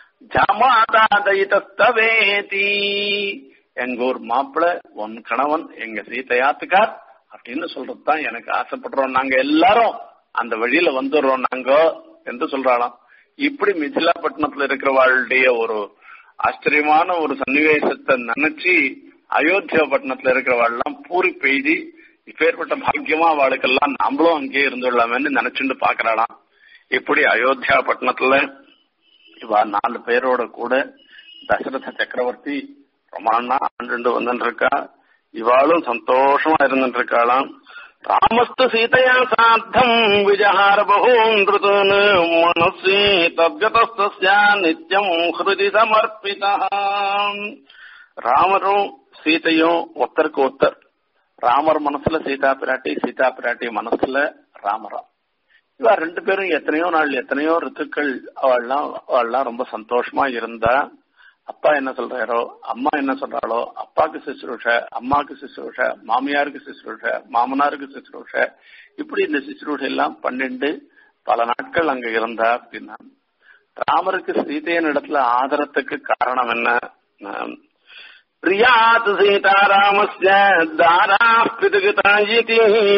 ஜமாதாதயிதஸ்தவேதி எங்க ஊர் மாப்பிள்ள உன் கணவன் எங்க சீத்தையாத்துக்கார் அப்படின்னு சொல்றதுதான் எனக்கு ஆசைப்படுறோம் நாங்க எல்லாரும் அந்த வழியில வந்துடுறோம் நாங்க என்று சொல்றாளாம் இப்படி மிதிலாப்பட்டினத்துல இருக்கிறவாளுடைய ஒரு ஆச்சரியமான ஒரு சன்னிவேசத்தை நினைச்சு அயோத்தியா பட்டணத்துல இருக்கிறவாள்லாம் பூரி பெய்தி இப்பேற்பட்ட பாக்கியமா அவளுக்கெல்லாம் நாமளும் அங்கேயே இருந்துடலாமேன்னு நினைச்சுட்டு பாக்குறாளாம் இப்படி அயோத்தியா பட்டணத்துல இவா நாலு பேரோட கூட தசரத சக்கரவர்த்தி ரொம்ப நாளா ஆண்டு வந்துட்டு இருக்கா இவாளும் சந்தோஷமா இருந்துட்டு இருக்காளாம் ராமஸ்து சீதையா சாத்தம் விஜஹார பகூன் ருதன் மனசி தத்கதஸ்தஸ்யா நித்யம் ஹிருதி சமர்ப்பிதா ராமரும் சீதையும் ஒருத்தருக்கு ஒருத்தர் ராமர் மனசுல சீதா பிராட்டி சீதா பிராட்டி மனசுல ராமரா இவா ரெண்டு பேரும் எத்தனையோ நாள் எத்தனையோ ரித்துக்கள் அவள்லாம் அவள்லாம் ரொம்ப சந்தோஷமா இருந்தா அப்பா என்ன சொல்றாரோ அம்மா என்ன சொல்றாளோ அப்பாவுக்கு சிசுரூஷ அம்மாவுக்கு சிசுரூஷ மாமியாருக்கு சிசுரூஷ மாமனாருக்கு சிசுரூஷ இப்படி இந்த சிசுரூஷ எல்லாம் பன்னெண்டு பல நாட்கள் அங்க இருந்தா அப்படின்னா ராமருக்கு சீதையின் இடத்துல ஆதரத்துக்கு காரணம் என்ன பிரியாத் சீதாராமஸ்ய தாரா பிதுகிதாயிதி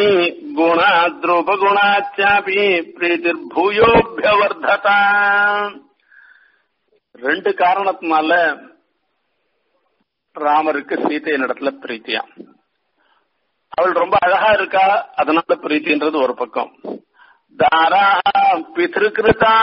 குணாத்ரூபகுணாச்சாபி பிரீதிர் பூயோபியவர்ததா ரெண்டு காரணத்தினால ராமருக்கு சீதையின் இடத்துல பிரீத்தியா அவள் ரொம்ப அழகா இருக்கா அதனால பிரீத்தின்றது ஒரு பக்கம் தாரா பிதிருக்கிருதா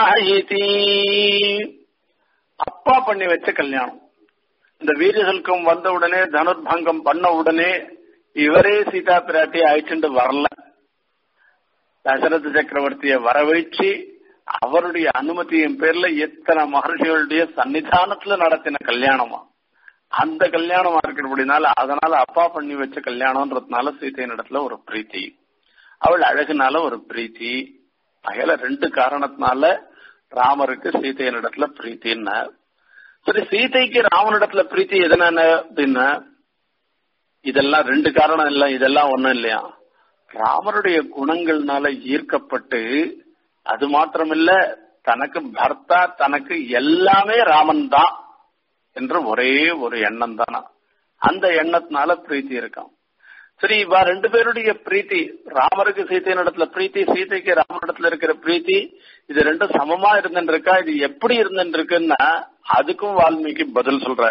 அப்பா பண்ணி வச்ச கல்யாணம் இந்த வீரசல்கம் வந்த உடனே தனுர்பங்கம் பண்ண உடனே இவரே சீதா பிராட்டி ஆயிட்டு வரல தசரத சக்கரவர்த்திய வரவழைச்சு அவருடைய அனுமதியின் பேர்ல எத்தனை மகர்ஷிகளுடைய சன்னிதானத்துல நடத்தின கல்யாணமா அந்த கல்யாணமா இருக்கிறபடினால அதனால அப்பா பண்ணி வச்ச கல்யாணம்ன்றதுனால சீதையின் இடத்துல ஒரு பிரீத்தி அவள் அழகுனால ஒரு பிரீத்தி அகையில ரெண்டு காரணத்தினால ராமருக்கு சீதையின் இடத்துல பிரீத்தின்னா சரி சீதைக்கு ராமனிடத்துல பிரீத்தி எதனால அப்படின்னா இதெல்லாம் ரெண்டு காரணம் இல்ல இதெல்லாம் ஒண்ணும் இல்லையா ராமருடைய குணங்கள்னால ஈர்க்கப்பட்டு அது மாத்திரமில்ல தனக்கு பர்த்தா தனக்கு எல்லாமே ராமன் தான் என்ற ஒரே ஒரு எண்ணம் தானா அந்த எண்ணத்தினால பிரீத்தி இருக்கான் சரி இவா ரெண்டு பேருடைய பிரீத்தி ராமருக்கு சீதையின் இடத்துல பிரீத்தி சீதைக்கு ராமனிடத்துல இருக்கிற பிரீத்தி இது ரெண்டும் சமமா இருந்துட்டு இருக்கா இது எப்படி இருந்துட்டு இருக்குன்னா அதுக்கும் வால்மீகி பதில் சொல்ற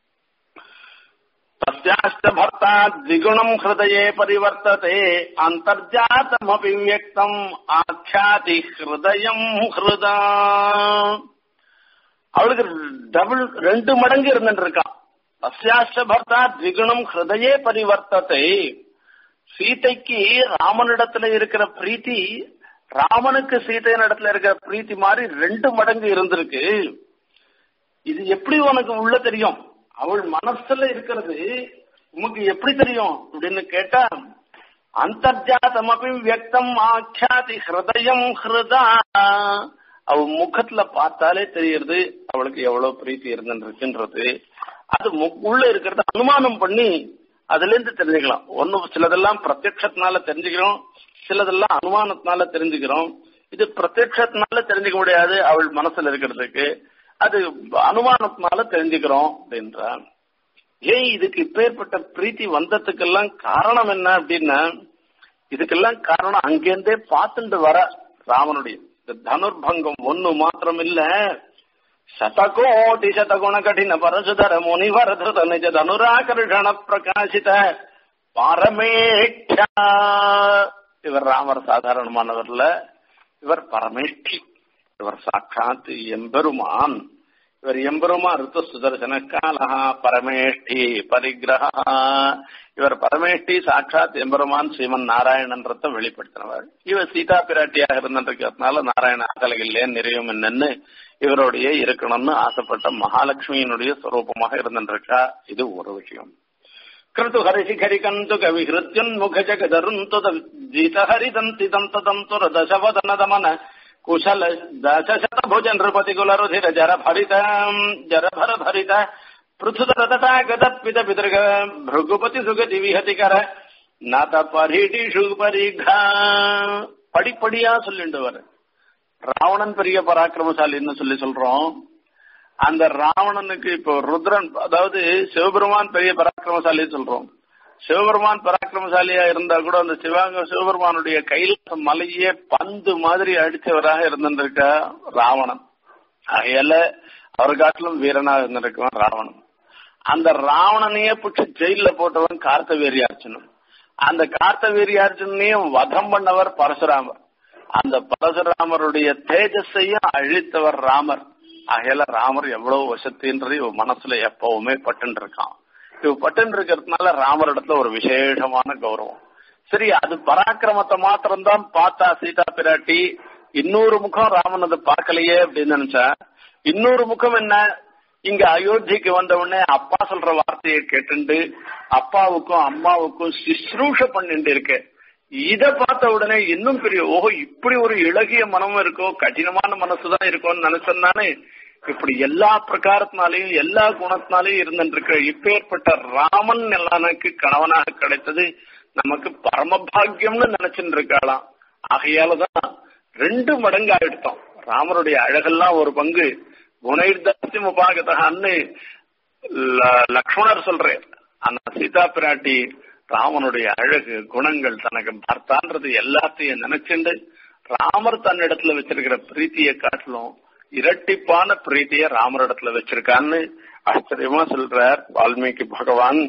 தஸ்யாஷ்ட பர்த்தா திகுணம் ஹிருதயே பரிவர்த்ததே அந்தர்ஜாத்தமபி வியக்தம் ஆख्याति ஹிருதயம் ஹிருதா அவளுக்கு டபுள் ரெண்டு மடங்கு இருந்துட்டு இருக்கான் தஸ்யாஷ்ட பர்த்தா திகுணம் ஹிருதயே பரிவர்த்தத்தை சீதைக்கு ராமனிடத்துல இருக்கிற பிரீத்தி ராமனுக்கு சீதையின் இடத்துல இருக்கிற பிரீத்தி மாதிரி ரெண்டு மடங்கு இருந்திருக்கு இது எப்படி உனக்கு உள்ள தெரியும் அவள் மனசுல இருக்கிறது உமக்கு எப்படி தெரியும் அப்படின்னு கேட்டா அந்தர்ஜாத்தமபி வியக்தம் ஆக்கியாதி ஹிருதயம் ஹிருதா அவ முகத்துல பார்த்தாலே தெரியுது அவளுக்கு எவ்வளவு பிரீத்தி இருந்துருக்குன்றது அது உள்ள இருக்கிறத அனுமானம் பண்ணி அதுல இருந்து தெரிஞ்சுக்கலாம் ஒன்னு சிலதெல்லாம் பிரத்யட்சத்தினால தெரிஞ்சுக்கிறோம் சிலதெல்லாம் அனுமானத்தினால தெரிஞ்சுக்கிறோம் இது பிரத்யட்சத்தினால தெரிஞ்சுக்க முடியாது அவள் மனசுல இருக்கிறதுக்கு அது அனுமானத்தினால தெரிஞ்சுக்கிறோம் அப்படின்றான் ஏன் இதுக்கு இப்பேற்பட்ட பிரீத்தி வந்ததுக்கெல்லாம் காரணம் என்ன அப்படின்னா இதுக்கெல்லாம் காரணம் அங்கேருந்தே பார்த்துட்டு வர ராமனுடைய இந்த தனுர்பங்கம் ஒண்ணு மாத்திரம் இல்ல சதகோடி சதகுண கடின பரசுதர முனிவர திருத நிஜ தனுராகர்ஷண பிரகாசித பரமேஷ்டா இவர் ராமர் சாதாரணமானவர்ல இவர் பரமேஷ்டி இவர் சாட்சாத் எம்பெருமான் இவர் எம்பெருமா ரித்து சுதர்சன காலஹா பரமேஷ்டி பரிகிரகா இவர் பரமேஷ்டி சாட்சாத் எம்பெருமான் ஸ்ரீமன் நாராயணன்றத வெளிப்படுத்தினவர் இவர் சீதா பிராட்டியாக இருந்திருக்கிறதுனால நாராயண அகலகில்லே நிறையும் என்னன்னு இவருடைய இருக்கணும்னு ஆசைப்பட்ட மகாலட்சுமியினுடைய ஸ்வரூபமாக இருந்திருக்கா இது ஒரு விஷயம் கிருத்து ஹரிசிகரி கந்து கவிஹிருத்யுன்முக ஜகதருந்து ஜீத ஹரிதந்தி தந்த தந்துர தசவதன தமன ಕುಶಲ ದಶಶತಭುಜ ನೃಪತಿ ಕುಲರುಧಿರ ಜರ ಭರಿತ ಜರ ಭರ ಭರಿತ ಪೃಥುತರ ತಟಾಗತ ಪಿತ ಪಿತೃಗ ಭೃಗುಪತಿ ಸುಗತಿ ವಿಹತಿಕರ ನಾತ ಪರಿಟಿಷು ಪರಿಘ படிப்படியா சொல்லிண்டுவர் ராவணன் பெரிய பராக்கிரமசாலின்னு சொல்லி சொல்றோம் அந்த ராவணனுக்கு இப்போ ருத்ரன் அதாவது சிவபெருமான் பெரிய பராக்கிரமசாலி சொல்றோம் சிவபெருமான் பராக்கிரமசாலியா இருந்தா கூட அந்த சிவாங்க சிவபெருமானுடைய கைலாச மலையே பந்து மாதிரி அடிச்சவராக இருந்திருக்கா ராவணன் ஆகையால அவர் காட்டிலும் வீரனா இருந்திருக்கான் ராவணன் அந்த ராவணனையே பிடிச்சி ஜெயில போட்டவன் கார்த்த வீரியார்ஜுனன் அந்த கார்த்த வீரியார்ஜுனையும் வதம் பண்ணவர் பரசுராமர் அந்த பரசுராமருடைய தேஜஸையும் அழித்தவர் ராமர் ஆகையால ராமர் எவ்வளவு வசத்தின்றது இவ மனசுல எப்பவுமே பட்டு இருக்கான் இவ பட்டு இருக்கிறதுனால ராமர் இடத்துல ஒரு விசேஷமான கௌரவம் சரி அது பராக்கிரமத்தை மாத்திரம்தான் பார்த்தா சீதா பிராட்டி இன்னொரு முகம் ராமன் அதை பார்க்கலையே அப்படின்னு நினைச்சா இன்னொரு முகம் என்ன இங்க அயோத்திக்கு வந்த உடனே அப்பா சொல்ற வார்த்தையை கேட்டுண்டு அப்பாவுக்கும் அம்மாவுக்கும் சிஸ்ரூஷ பண்ணிட்டு இருக்கு இத பார்த்த உடனே இன்னும் பெரிய ஓஹோ இப்படி ஒரு இளகிய மனமும் இருக்கோ கடினமான மனசுதான் இருக்கும்னு நினைச்சேன்னானே இப்படி எல்லா பிரகாரத்தினாலையும் எல்லா குணத்தினாலையும் இருந்துட்டு இப்பேற்பட்ட ராமன் எனக்கு கணவனாக கிடைத்தது நமக்கு பரமபாகியம்னு நினைச்சுட்டு இருக்காளாம் ஆகையாலதான் ரெண்டு மடங்கு ஆயிடுத்தோம் ராமருடைய அழகெல்லாம் ஒரு பங்கு குணைர்தாசி உபாகதான்னு லக்ஷ்மணர் சொல்றேன் ஆனா சீதா பிராட்டி ராமனுடைய அழகு குணங்கள் தனக்கு பார்த்தான்றது எல்லாத்தையும் நினைச்சுண்டு ராமர் தன்னிடத்துல வச்சிருக்கிற பிரீத்தியை காட்டிலும் இரட்டிப்பான பிரீத்திய ராமர் இடத்துல வச்சிருக்கான்னு ஆச்சரியமா சொல்றார் வால்மீகி பகவான்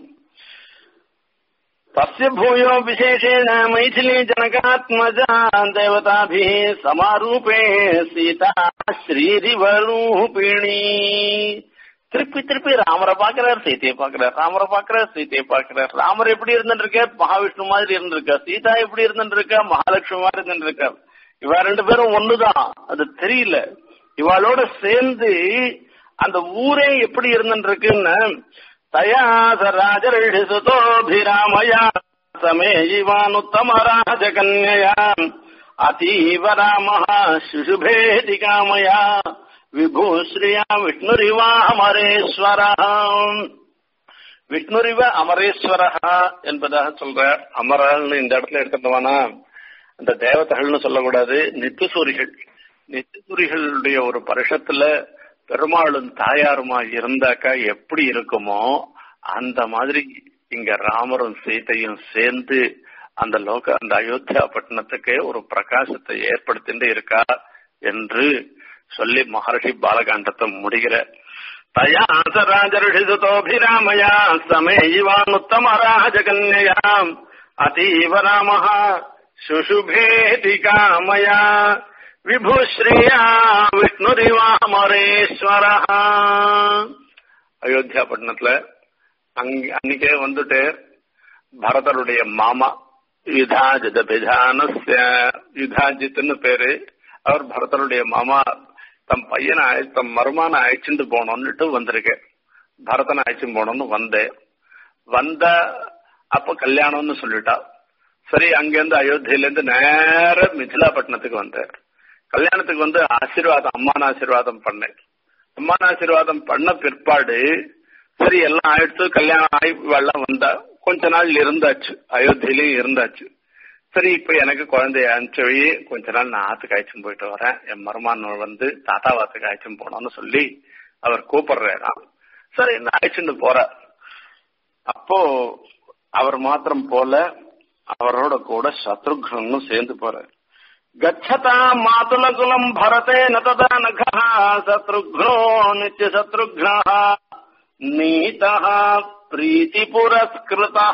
तस्य भूयो विशेषेण मैथिली जनकात्मजा देवताभिः समारूपे सीता ஸ்ரீரிவரூபிணி திருப்பி திருப்பி ராமரை பாக்குறார் சீதையை பாக்குறார் ராமரை பாக்குறார் சீதையை பாக்குறார் ராமர் எப்படி இருந்துட்டு இருக்க மகாவிஷ்ணு மாதிரி இருந்திருக்கா சீதா எப்படி இருந்துட்டு இருக்கா மகாலட்சுமி மாதிரி இருந்துட்டு இருக்கா இவ ரெண்டு பேரும் ஒண்ணுதான் அது தெரியல இவாளோட சேர்ந்து அந்த ஊரே எப்படி இருந்துட்டு இருக்குன்னு தயா சராஜரிஷி சுதோபிராமயா சமே இவானுத்தம ராஜகன்யயா அத்தீவ ராம சிசுபேதி காமயா விபூஸ்ரீயா விஷ்ணுரிவா அமரேஸ்வர விஷ்ணுரிவ அமரேஸ்வர என்பதாக சொல்ற அமரன்னு இந்த இடத்துல எடுத்துட்டோம்னா அந்த தேவதைகள்னு சொல்லக்கூடாது நித்திசூரிகள் நித்திசூரிகளுடைய ஒரு பரிஷத்துல பெருமாளும் தாயாருமா இருந்தாக்கா எப்படி இருக்குமோ அந்த மாதிரி இங்க ராமரும் சீதையும் சேர்ந்து அந்த லோக அந்த அயோத்தியா பட்டணத்துக்கு ஒரு பிரகாசத்தை ஏற்படுத்திட்டு இருக்கா என்று சொல்லி மகர்ஷி பாலகாண்டத்தை முடிகிற தயா ராஜர்ஷி சுதோபிராமயா சமேயிவானுத்தம ராஜகன்யாம் அதீவ ராம சுஷுபேதி காமயா விபுஸ்ரீயா விஷ்ணுரிவாமரேஸ்வர அயோத்தியா பட்டணத்துல அங்க அன்னைக்கே வந்துட்டு பரதருடைய மாமா யுதாஜித் அபிதானஸ்ய யுதாஜித்னு பேரு அவர் பரதனுடைய மாமா தம் பையனை அழை- தம் மருமான அழைச்சிட்டு போனோம்னுட்டு வந்திருக்கேன் பரதனை அழைச்சிட்டு போனோம்னு வந்தேன் வந்த அப்ப கல்யாணம்னு சொல்லிட்டா சரி அங்கிருந்து அயோத்தியில இருந்து நேர மிथिलाப்பட்டினத்துக்கு வந்தார் கல்யாணத்துக்கு வந்து ஆசீர்வாதம் அம்மான ஆசீர்வாதம் பண்ணேன் அம்மான ஆசீர்வாதம் பண்ண பிற்பாடு சரி எல்லாம் ஆயிடுத்து கல்யாணம் ஆகி எல்லாம் வந்தா கொஞ்ச நாள் இருந்தாச்சு அயோத்தியிலயும் இருந்தாச்சு சரி இப்ப எனக்கு குழந்தைய அனுப்பிச்சு கொஞ்ச நாள் நான் ஆத்துக்கு அழைச்சும் போயிட்டு வரேன் என் மருமான வந்து தாத்தா வாத்துக்கு அழைச்சும் போனோம்னு சொல்லி அவர் கூப்பிடுறாராம் சரி நான் அழைச்சிட்டு போற அப்போ அவர் மாத்திரம் போல அவரோட கூட சத்ருக்னும் சேர்ந்து போறார் கச்சதா மாதுல குலம் பரதே நததா நகா சத்ருக்னோ நித்திய சத்ருக்னா நீதா பிரீத்தி புரஸ்கிருதா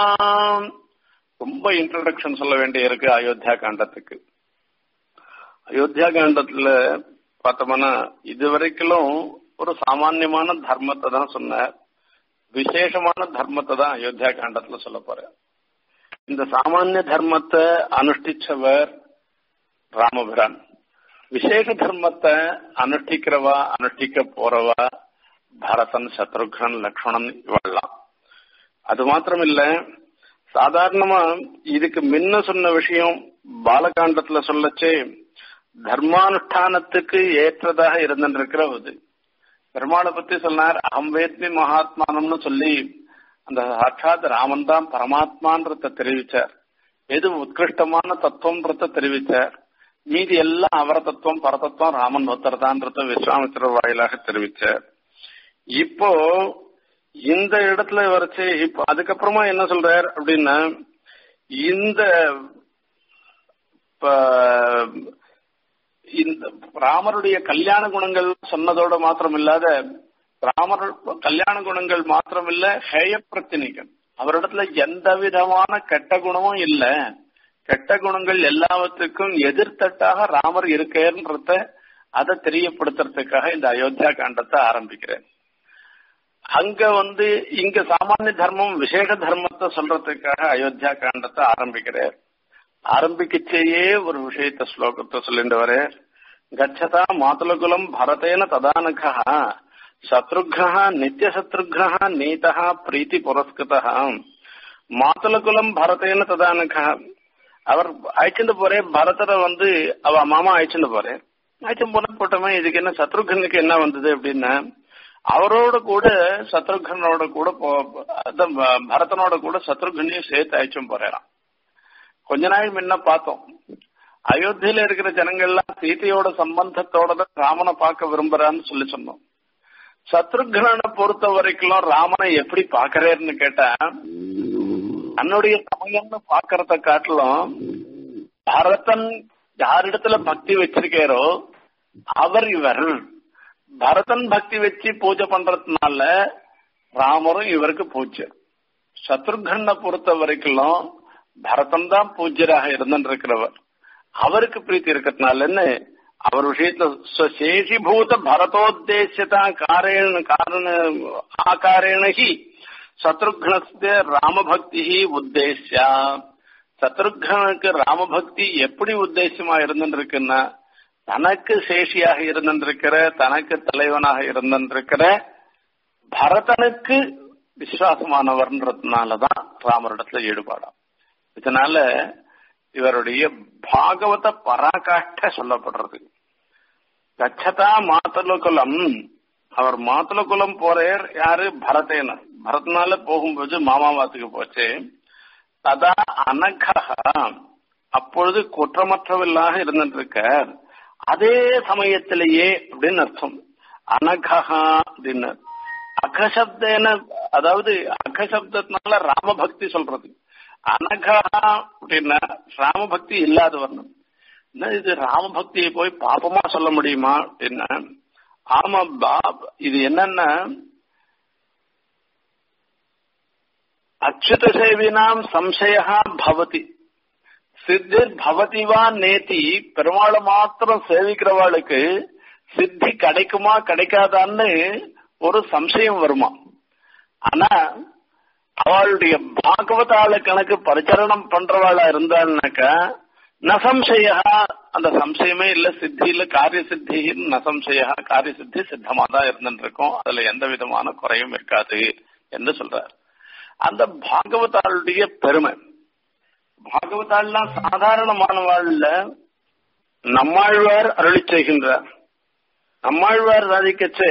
ரொம்ப இன்ட்ரடக்ஷன் சொல்ல வேண்டிய இருக்கு அயோத்தியா காண்டத்துக்கு அயோத்தியா காண்டத்துல பார்த்தோம்னா இதுவரைக்கும் ஒரு சாமான்யமான தர்மத்தை தான் சொன்னார் விசேஷமான தர்மத்தை தான் அயோத்தியா காண்டத்துல சொல்ல போறேன் இந்த சாமானிய தர்மத்தை அனுஷ்டிச்சவர் ராமபிரான் விசேஷ தர்மத்தை அனுஷ்டிக்கிறவா அனுஷ்டிக்க போறவா பரதன் சத்ருகன் லக்ஷ்மணன் இவெல்லாம் அது மாத்திரம் இல்ல சாதாரணமா இதுக்கு முன்ன சொன்ன விஷயம் பாலகாண்டத்துல சொல்லச்சே தர்மானுஷ்டானத்துக்கு ஏற்றதாக இருந்திருக்கிறது பெருமாளை பத்தி சொன்னார் அகம்பேத்மி மகாத்மானம்னு சொல்லி அந்த சாட்சாத் ராமன் தான் பரமாத்மான்றத தெரிவிச்சார் எது உத்கிருஷ்டமான தத்துவம்ன்றத தெரிவிச்சார் மீதி எல்லாம் அவர தத்துவம் பரதத்துவம் ராமன் ஒத்தர்தான்றத விஸ்வாமித்திர வாயிலாக தெரிவிச்சார் இப்போ இந்த இடத்துல வரைச்சு இப்போ அதுக்கப்புறமா என்ன சொல்றார் அப்படின்னா இந்த ப- இந்த ராமருடைய கல்யாண குணங்கள் சொன்னதோட மாத்திரம் இல்லாத ராமர் கல்யாண குணங்கள் மாத்திரம் இல்ல ஹேய பிரத்தினிகள் அவரிடத்துல எந்த விதமான கெட்ட குணமும் இல்ல கெட்ட குணங்கள் எல்லாவற்றுக்கும் எதிர்த்தட்டாக ராமர் இருக்கேன்றத அதை தெரியப்படுத்துறதுக்காக இந்த அயோத்தியா காண்டத்தை ஆரம்பிக்கிறேன் அங்க வந்து இங்க சாமானிய தர்மம் விசேஷ தர்மத்தை சொல்றதுக்காக அயோத்தியா காண்டத்தை ஆரம்பிக்கிறார் ஆரம்பிக்கச்சேயே ஒரு விஷயத்த ஸ்லோகத்தை சொல்லிட்டு வரே கச்சதா மாதுலகுலம் பரதேன ததானகா சத்ருக்னா நித்திய சத்ருக்னா நீதா பிரீத்தி புரஸ்கிருதா மாதுலகுலம் பரதேன ததானகா அவர் அழைச்சிட்டு போறே பரதரை வந்து அவ மாமா அழைச்சிட்டு போறேன் அழைச்சும் போன போட்டோமே இதுக்கு என்ன சத்ருகனுக்கு என்ன வந்தது அப்படின்னா அவரோட கூட சத்ருகனோட கூட போ- அதான் ப- பரதனோட கூட சத்ருகனையும் சேர்த்து அழைச்சும் போறாராம் கொஞ்ச நாள் முன்ன பார்த்தோம் அயோத்தியில இருக்கிற ஜனங்கள்லாம் சீதையோட சம்பந்தத்தோட தான் ராமனை பார்க்க விரும்புறான்னு சொல்லி சொன்னோம் சத்ருகனை பொறுத்த வரைக்கும் ராமனை எப்படி பாக்குறேன்னு கேட்டா தன்னுடைய சமயம்னு பாக்குறத காட்டிலும் பரதன் யாரிடத்துல பக்தி வச்சிருக்காரோ அவர் இவர் பரதன் பக்தி வச்சு பூஜை பண்றதுனால ராமரும் இவருக்கு பூஜ்யர் சத்ருகனை பொறுத்த வரைக்கும் பரதன் தான் பூஜ்யராக இருந்திருக்கிறவர் அவருக்கு பிரீத்தி இருக்கிறதுனாலன்னு அவர் விஷயத்துல சேஷிபூத பரதோத்தேசியதா காரேண காரண ஆகாரேண ஹி சத்ருக்னஸ்ய ராமபக்தி உத்தேசியா சத்ருகனுக்கு ராமபக்தி எப்படி உத்தேசமா இருந்துருக்குன்னா தனக்கு சேஷியாக இருந்திருக்கிற தனக்கு தலைவனாக இருந்திருக்கிற பரதனுக்கு விசுவாசமானவர்ன்றதுனாலதான் ராமரிடத்துல ஈடுபாடாம் இதனால இவருடைய பாகவத பராகாஷ்ட சொல்லப்படுறது கச்சதா மாத்தலுகுலம் அவர் மாத்தலுகுலம் போறார் யாரு பரதேன பரதனால போகும்போது மாமாவாத்துக்கு போச்சு ததா அனகா அப்பொழுது குற்றமற்றவர்களாக இருந்திருக்கார் அதே சமயத்திலேயே அப்படின்னு அர்த்தம் அனகா அப்படின்னு அகசப்தேன அதாவது அகசப்தத்தினால ராமபக்தி சொல்றது அனகா அப்படின்னா ராமபக்தி இல்லாதவர்ணும் என்ன இது ராமபக்தியை போய் பாப்பமா சொல்ல முடியுமா அப்படின்னா ஆமா பாப் இது என்னன்னா அச்சுத சேவினாம் சம்சயா பவதி சித்திர் பவதி வா நேத்தி பெருமாளை மாத்திரம் சேவிக்கிறவாளுக்கு சித்தி கிடைக்குமா கிடைக்காதான்னு ஒரு சம்சயம் வருமா ஆனா அவளுடைய பாகவதால கணக்கு பரிச்சரணம் பண்றவாளா இருந்தாள்னாக்கா நசம்சயா அந்த சம்சயமே இல்ல சித்தி இல்ல காரிய சித்தி நசம்சயா காரிய சித்தி சித்தமா தான் இருந்துட்டு இருக்கும் அதுல எந்த விதமான குறையும் இருக்காது என்று சொல்றார் அந்த பாகவதாளுடைய பெருமை பாகவதாள்லாம் சாதாரணமானவாழ்ல நம்மாழ்வார் அருளி செய்கின்றார் நம்மாழ்வார் ராதிக்கச்சே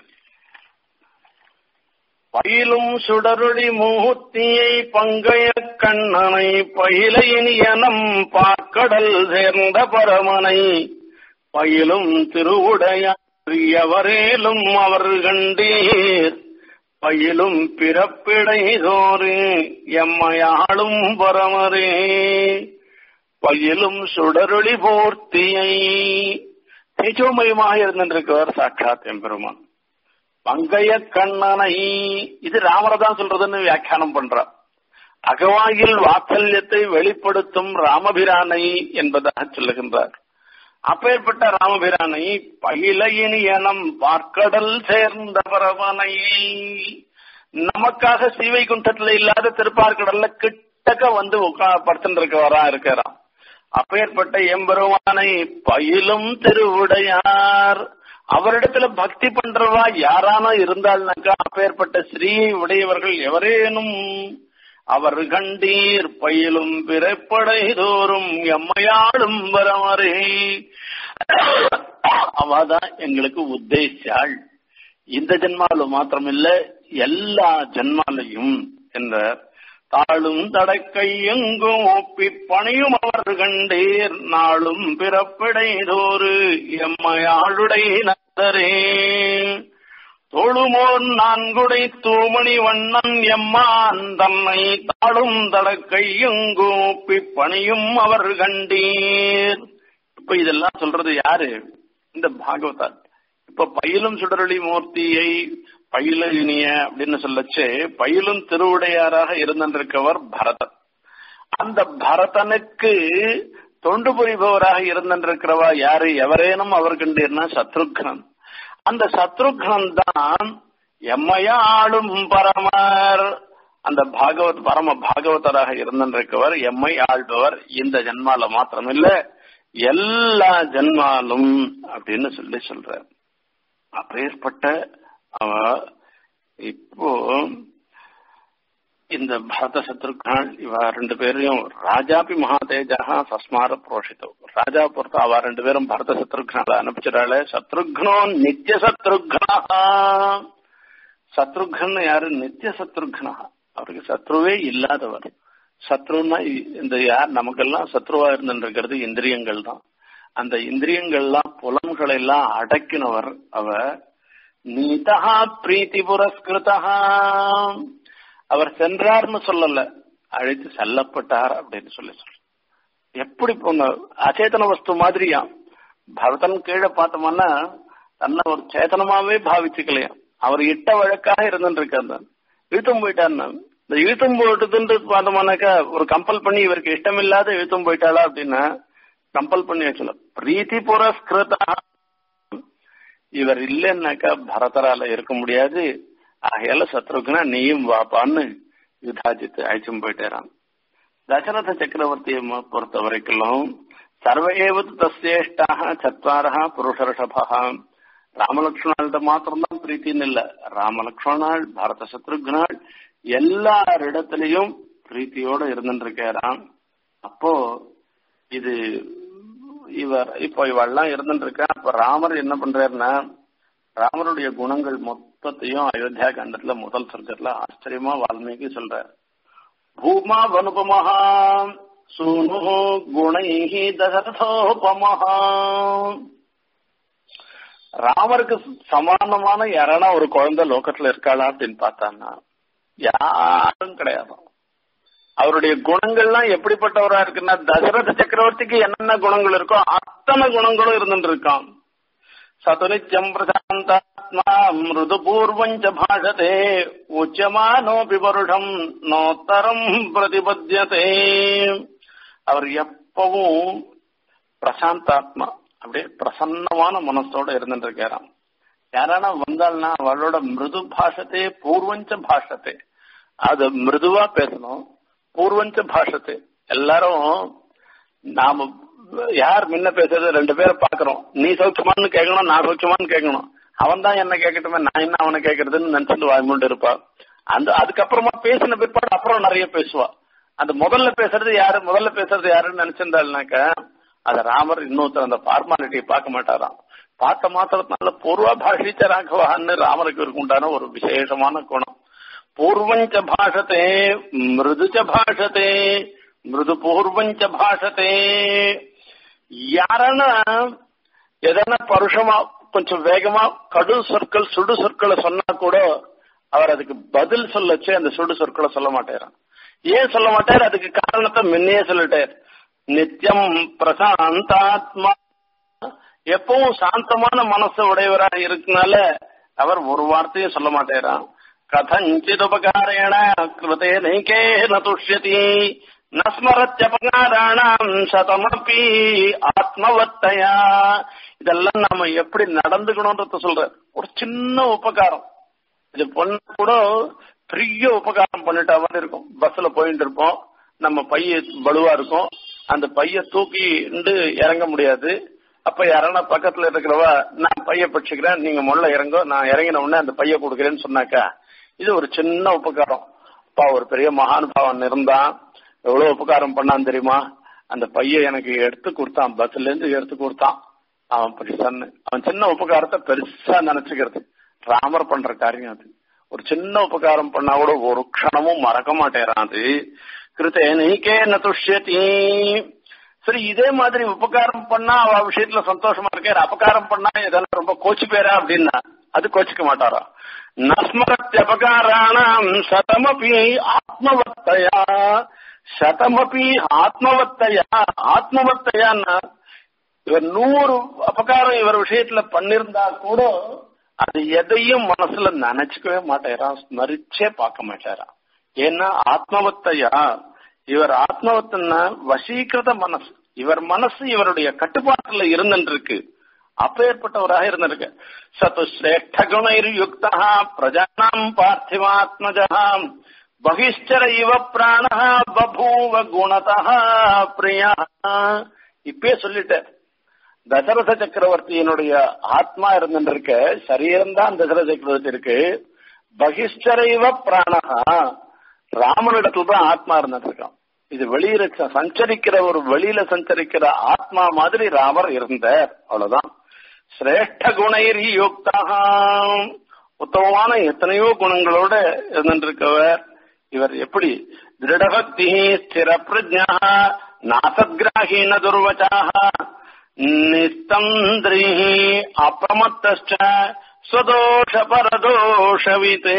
பயிலும் சுடருளி மூர்த்தியை பங்கைய கண்ணனை பயிலையினியனம் பார்க்கடல் சேர்ந்த பரமனை பயிலும் திருவுடையவரேலும் அவர் கண்டீர் பயிலும் பிறப்பிடைதோறு எம்மையாளும் பரமரே பயிலும் சுடருளி பூர்த்தியை தேஜோமயமாக இருந்திருக்கிறவர் சாட்சாத் எம்பெருமான் பங்கைய கண்ணனை இது ராமரை தான் சொல்றதுன்னு வியாக்கியானம் பண்றார் அகவாயில் வாத்சல்யத்தை வெளிப்படுத்தும் ராமபிரானை என்பதாக சொல்லுகின்றார் அப்பேற்பட்ட ராமபிரானை பயிலையினியனம் பார்க்கடல் சேர்ந்த பரவனை நமக்காக சீவை குண்டத்துல இல்லாத திருப்பார்கடல்ல கிட்டக்க வந்து உட்கா படுத்துருக்கவரா இருக்கிறான் அப்பேற்பட்ட எம்பெருமானை பயிலும் திருவுடையார் அவரிடத்துல பக்தி பண்றவா யாரான இருந்தாள்னாக்கா அப்பேற்பட்ட ஸ்ரீயை உடையவர்கள் எவரேனும் அவர் கண்டீர் பயிலும் பிறப்படை தோறும் எம்மையாளும் வரவரே அவதான் எங்களுக்கு உத்தேசியாள் இந்த ஜென்மாவில மாத்திரமில்ல எல்லா ஜென்மாலையும் என்ற தாளும் தடக்கையெங்கும் ஒப்பி பணியும் அவர் கண்டீர் நாளும் பிறப்பிடைதோறு எம்மையாளுடை நந்தரே தோளுமோர் நான்குடை தூமணி வண்ணன் எம்மான் தன்னை தாளும் தடக்கையெங்கும் ஒப்பி பணியும் அவர் கண்டீர் இப்ப இதெல்லாம் சொல்றது யாரு இந்த பாகவதார் இப்ப பயிலும் சுடரொளி மூர்த்தியை பயில இனிய அப்படின்னு சொல்லச்சு பயிலும் திருவுடையாராக இருந்திருக்கவர் பரதன் அந்த பரதனுக்கு தொண்டு புரிபவராக இருந்திருக்கிறவா யாரு எவரேனும் அவர் கண்டீர்னா சத்ருக்னன் அந்த சத்ருக்னன் தான் எம்மையாளும் பரமர் அந்த பாகவத் பரம பாகவதராக இருந்திருக்கவர் எம்மை ஆள்பவர் இந்த ஜென்மால மாத்திரமில்ல எல்லா ஜென்மாலும் அப்படின்னு சொல்லி சொல்றார் அப்பேற்பட்ட அவ இப்போ இந்த பரத சத்ருக்னால் இவ ரெண்டு பேரையும் ராஜாபி மகாதேஜா சஸ்மார புரோஷித்தோ ராஜா பொறுத்த அவ ரெண்டு பேரும் பரத சத்ருக்னால அனுப்பிச்சிடாள சத்ருக்னோ நித்திய சத்ருக்னா சத்ருக்னு யாரு நித்திய சத்ருக்னா அவருக்கு சத்ருவே இல்லாதவர் சத்ருன்னா இந்த யார் நமக்கெல்லாம் சத்ருவா இருந்துருக்கிறது இந்திரியங்கள் தான் அந்த இந்திரியங்கள்லாம் புலன்களை எல்லாம் அடக்கினவர் அவ நீதா பிரீத்தி புரஸ்கிருதா அவர் சென்றார்னு சொல்லல அழைத்து செல்லப்பட்டார் அப்படின்னு சொல்லி சொல்ற எப்படி போங்க அச்சேதன வஸ்து மாதிரியா பரதன் கீழே பார்த்தோம்னா தன்னை ஒரு சேதனமாவே பாவிச்சுக்கலையா அவர் இட்ட வழக்காக இருந்துட்டு இருக்காரு இழுத்தும் போயிட்டாருன்னா இந்த இழுத்தும் போயிட்டுன்னு பார்த்தோம்னாக்கா ஒரு கம்பல் பண்ணி இவருக்கு இஷ்டம் இல்லாத இழுத்தும் போயிட்டாளா அப்படின்னா கம்பல் பண்ணி வச்சல பிரீத்தி புரஸ்கிருதா இவர் இல்லைன்னாக்கா பரதரால இருக்க முடியாது ஆகையால சத்ருக்குனா நீயும் வாப்பான்னு யுதாஜித்து அழைச்சும் போயிட்டேரான் தசரத சக்கரவர்த்தியை பொறுத்த வரைக்கும் சர்வேவது தசேஷ்டாக சத்வாரா புருஷர்ஷபா ராமலக்ஷ்மணாள்கிட்ட மாத்திரம்தான் பிரீத்தின்னு இல்ல ராமலக்ஷ்மணாள் பரத சத்ருக்னாள் எல்லாரிடத்திலையும் பிரீத்தியோட இருந்துருக்காராம் அப்போ இது இவர் இப்போ இவெல்லாம் இருந்துட்டு இருக்கா அப்ப ராமர் என்ன பண்றாருன்னா ராமருடைய குணங்கள் மொத்தத்தையும் அயோத்தியா காண்டத்துல முதல் சர்க்கத்துல ஆச்சரியமா வால்மீகி சொல்றார் பூமா வனுபமஹா சூனு குணைஹி தசரதோபமஹா ராமருக்கு சமானமான யாரானா ஒரு குழந்தை லோகத்துல இருக்காளா அப்படின்னு பார்த்தான்னா யாரும் கிடையாது அவருடைய குணங்கள்லாம் எப்படிப்பட்டவரா இருக்குன்னா தசரத சக்கரவர்த்திக்கு என்னென்ன குணங்கள் இருக்கோ அத்தனை குணங்களும் இருந்துட்டு இருக்கான் சதுனித்யம் பிரசாந்தாத்மா மிருது பூர்வஞ்ச பாஷதே உச்சமானோபி வருடம் நோத்தரம் பிரதிபத்தியதே அவர் எப்பவும் பிரசாந்தாத்மா அப்படியே பிரசன்னமான மனசோட இருந்துட்டு இருக்காராம் யாரானா வந்தாள்னா அவளோட மிருது பாஷத்தே பூர்வஞ்ச பாஷத்தே அது மிருதுவா பேசணும் பூர்வஞ்ச பாஷத்து எல்லாரும் நாம யார் முன்ன பேசுறது ரெண்டு பேரை பாக்குறோம் நீ சௌக்கியமான்னு கேட்கணும் நான் சௌக்கியமான்னு கேட்கணும் அவன் தான் என்ன கேட்கட்டுமே நான் என்ன அவனை கேட்கறதுன்னு நினைச்சிட்டு வாய்மூண்டு இருப்பா அந்த அதுக்கப்புறமா பேசின பிற்பாடு அப்புறம் நிறைய பேசுவா அந்த முதல்ல பேசுறது யாரு முதல்ல பேசுறது யாருன்னு நினைச்சிருந்தாள்னாக்க அத ராமர் இன்னொருத்தர் அந்த ஃபார்மாலிட்டியை பார்க்க மாட்டாராம் பார்த்த மாத்திரத்தினால பூர்வ பாஷிச்ச ராഘவான்னு ராமருக்கு இருக்குண்டான ஒரு விசேஷமான குணம் பூர்வஞ்ச பாஷத்தே மிருதுச்ச பாஷத்தே மிருது பூர்வஞ்ச பாஷத்தே யாரன்னா எதனா பருஷமா கொஞ்சம் வேகமா கடு சொற்கள் சுடு சொற்களை சொன்னா கூட அவர் அதுக்கு பதில் சொல்லச்சு அந்த சுடு சொற்களை சொல்ல மாட்டாராம் ஏன் சொல்ல மாட்டார் அதுக்கு காரணத்தை முன்னே சொல்லிட்டார் நித்தியம் பிரசாந்தாத்மா எப்பவும் சாந்தமான மனசு உடையவராக இருக்கனால அவர் ஒரு வார்த்தையும் சொல்ல மாட்டேறான் கதஞ்சித் உபகாரேண கிருதே நைகே நுஷ்யதி நஸ்மரத்யபகாராணாம் சதமப்பி ஆத்மவத்தையா இதெல்லாம் நாம எப்படி நடந்துக்கணும்ன்றத சொல்ற ஒரு சின்ன உபகாரம் இது பொண்ணு கூட பெரிய உபகாரம் பண்ணிட்ட மாதிரி இருக்கும் பஸ்ல போயிட்டு இருப்போம் நம்ம பைய வலுவா இருக்கும் அந்த பைய தூக்கி இறங்க முடியாது அப்ப யாரான பக்கத்துல இருக்கிறவ நான் பைய பிடிச்சுக்கிறேன் நீங்க முள்ள இறங்கோ நான் இறங்கின உடனே அந்த பைய கொடுக்குறேன்னு சொன்னாக்கா இது ஒரு சின்ன உபகாரம் அப்பா ஒரு பெரிய மகானுபாவன் இருந்தான் எவ்வளவு உபகாரம் பண்ணான் தெரியுமா அந்த பைய எனக்கு எடுத்து கொடுத்தான் பஸ்ல இருந்து எடுத்து கொடுத்தான் அவன் பெருசான்னு அவன் சின்ன உபகாரத்தை பெருசா நினைச்சுக்கிறது ராமர் பண்ற காரியம் அது ஒரு சின்ன உபகாரம் பண்ணா கூட ஒரு க்ஷணமும் மறக்க மாட்டேறான் அது கிருத்தே நீக்கே நுஷ்யதி சரி இதே மாதிரி உபகாரம் பண்ணா அவ விஷயத்துல சந்தோஷமா இருக்காரு அபகாரம் பண்ணா இதெல்லாம் ரொம்ப கோச்சு பேரா அப்படின்னா அது கோச்சிக்க மாட்டாரா நஸ்மரத் அபகாராணாம் சதமபி ஆத்மவத்தையா சதமபி ஆத்மவத்தையா ஆத்மவத்தையான்னா இவர் நூறு அபகாரம் இவர் விஷயத்துல பண்ணிருந்தா கூட அது எதையும் மனசுல நினைச்சுக்கவே மாட்டேறான் ஸ்மரிச்சே பார்க்க மாட்டாராம் ஏன்னா ஆத்மவத்தையா இவர் ஆத்மவத்தன்னா வசீகிருத மனசு இவர் மனசு இவருடைய கட்டுப்பாட்டுல இருந்துருக்கு அப்பேற்பட்டவராக இருந்திருக்கு சத்து சிரேஷ்ட குணைர் யுக்தா பிரஜானாம் பார்த்திவாத்மஜா பகிஷ்டர இவ பிராண பபூவ குணதா பிரியா இப்பே சொல்லிட்டேன் தசரத சக்கரவர்த்தியினுடைய ஆத்மா இருந்திருக்க சரீரம் தான் தசரத சக்கரவர்த்தி இருக்கு பகிஷ்டரைவ பிராணகா ராமனிடத்துல தான் ஆத்மா இருந்திருக்கான் இது வெளியில சஞ்சரிக்கிற ஒரு வெளியில சஞ்சரிக்கிற ஆத்மா மாதிரி ராமர் இருந்தார் அவ்வளவுதான் சிரேஷ்ட குணைர் யுக்தா உத்தமமான எத்தனையோ குணங்களோட இருந்திருக்கவர் இவர் எப்படி திருடபக்தி ஸ்திர பிரஜா நாசத்கிராஹீன துர்வச்சாக நிஸ்தந்திரி அப்பிரமத்த ஸ்வதோஷ பரதோஷவித்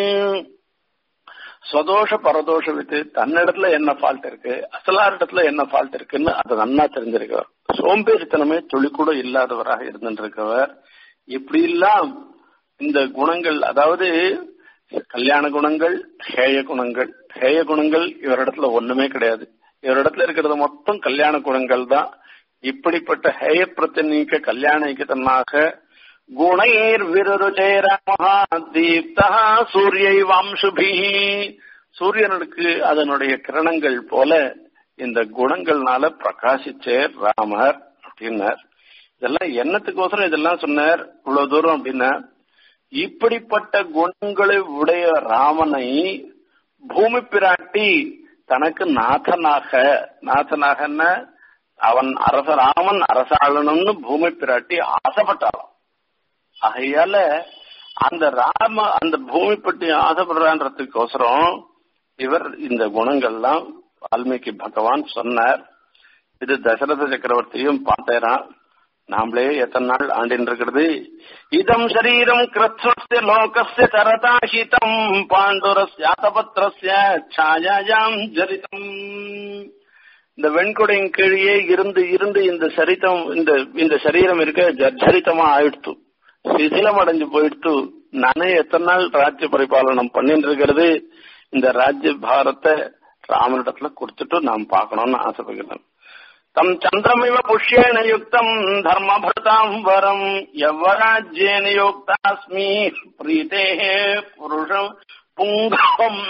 ஸ்வதோஷ பரதோஷவித்து தன்னிடத்துல என்ன ஃபால்ட் இருக்கு அசலார் இடத்துல என்ன ஃபால்ட் இருக்குன்னு அதை நன்னா தெரிஞ்சிருக்கவர் சோம்பேறித்தனமே துளி கூட இல்லாதவராக இருந்திருக்கவர் இப்படி எல்லாம் இந்த குணங்கள் அதாவது கல்யாண குணங்கள் ஹேய குணங்கள் ஹேய குணங்கள் இவரிடத்துல ஒண்ணுமே கிடையாது இவரிடத்துல இருக்கிறது மொத்தம் கல்யாண குணங்கள் தான் இப்படிப்பட்ட ஹேய பிரச்சனைக்கு கல்யாண ஐக்கியத்தனாக குணைர் விருருச்சேர தீப்தா சூரியை வாம்சுபி சூரியனுக்கு அதனுடைய கிரணங்கள் போல இந்த குணங்கள்னால பிரகாசிச்சேர் ராமர் அப்படின்னார் இதெல்லாம் என்னத்துக்கோசரம் இதெல்லாம் சொன்னார் இவ்வளவு தூரம் அப்படின்னா இப்படிப்பட்ட குணங்களை உடைய ராமனை பூமி பிராட்டி தனக்கு நாதனாக நாதனாகன்னா அவன் அரச ராமன் அரசாளனும்னு பூமி பிராட்டி ஆசைப்பட்டாராம் ஆகையால அந்த ராம அந்த பூமி பற்றி ஆசைப்படுறான்றதுக்கோசரம் இவர் இந்த குணங்கள்லாம் வால்மீகி பகவான் சொன்னார் இது தசரத சக்கரவர்த்தியும் பார்த்தேரான் நாமளே எத்தனை நாள் ஆண்டின் இருக்கிறது இதம் சரீரம் கிருத்வஸ்ய லோகஸ்ய சரதாஹிதம் பாண்டுரஸ்யாதபத்ரஸ்ய சாயாயாம் ஜரிதம் இந்த வெண்குடையின் கீழே இருந்து இருந்து இந்த சரித்தம் இந்த இந்த சரீரம் இருக்க ஜர்ஜரித்தமா ஆயிடுத்து சிதிலம் அடைஞ்சு போயிடுத்து நானே எத்தனை நாள் ராஜ்ய பரிபாலனம் பண்ணிட்டு இருக்கிறது இந்த ராஜ்ய பாரத்தை ராமனிடத்துல கொடுத்துட்டு நாம் பார்க்கணும்னு ஆசைப்படுகிறேன் தம் சந்திரமிவ புஷ்யேன யுக்தம் தர்மபர்தாம் வரம் எவ்வராஜ்யேன யுக்தாஸ்மி பிரீதே புருஷம் புங்கம்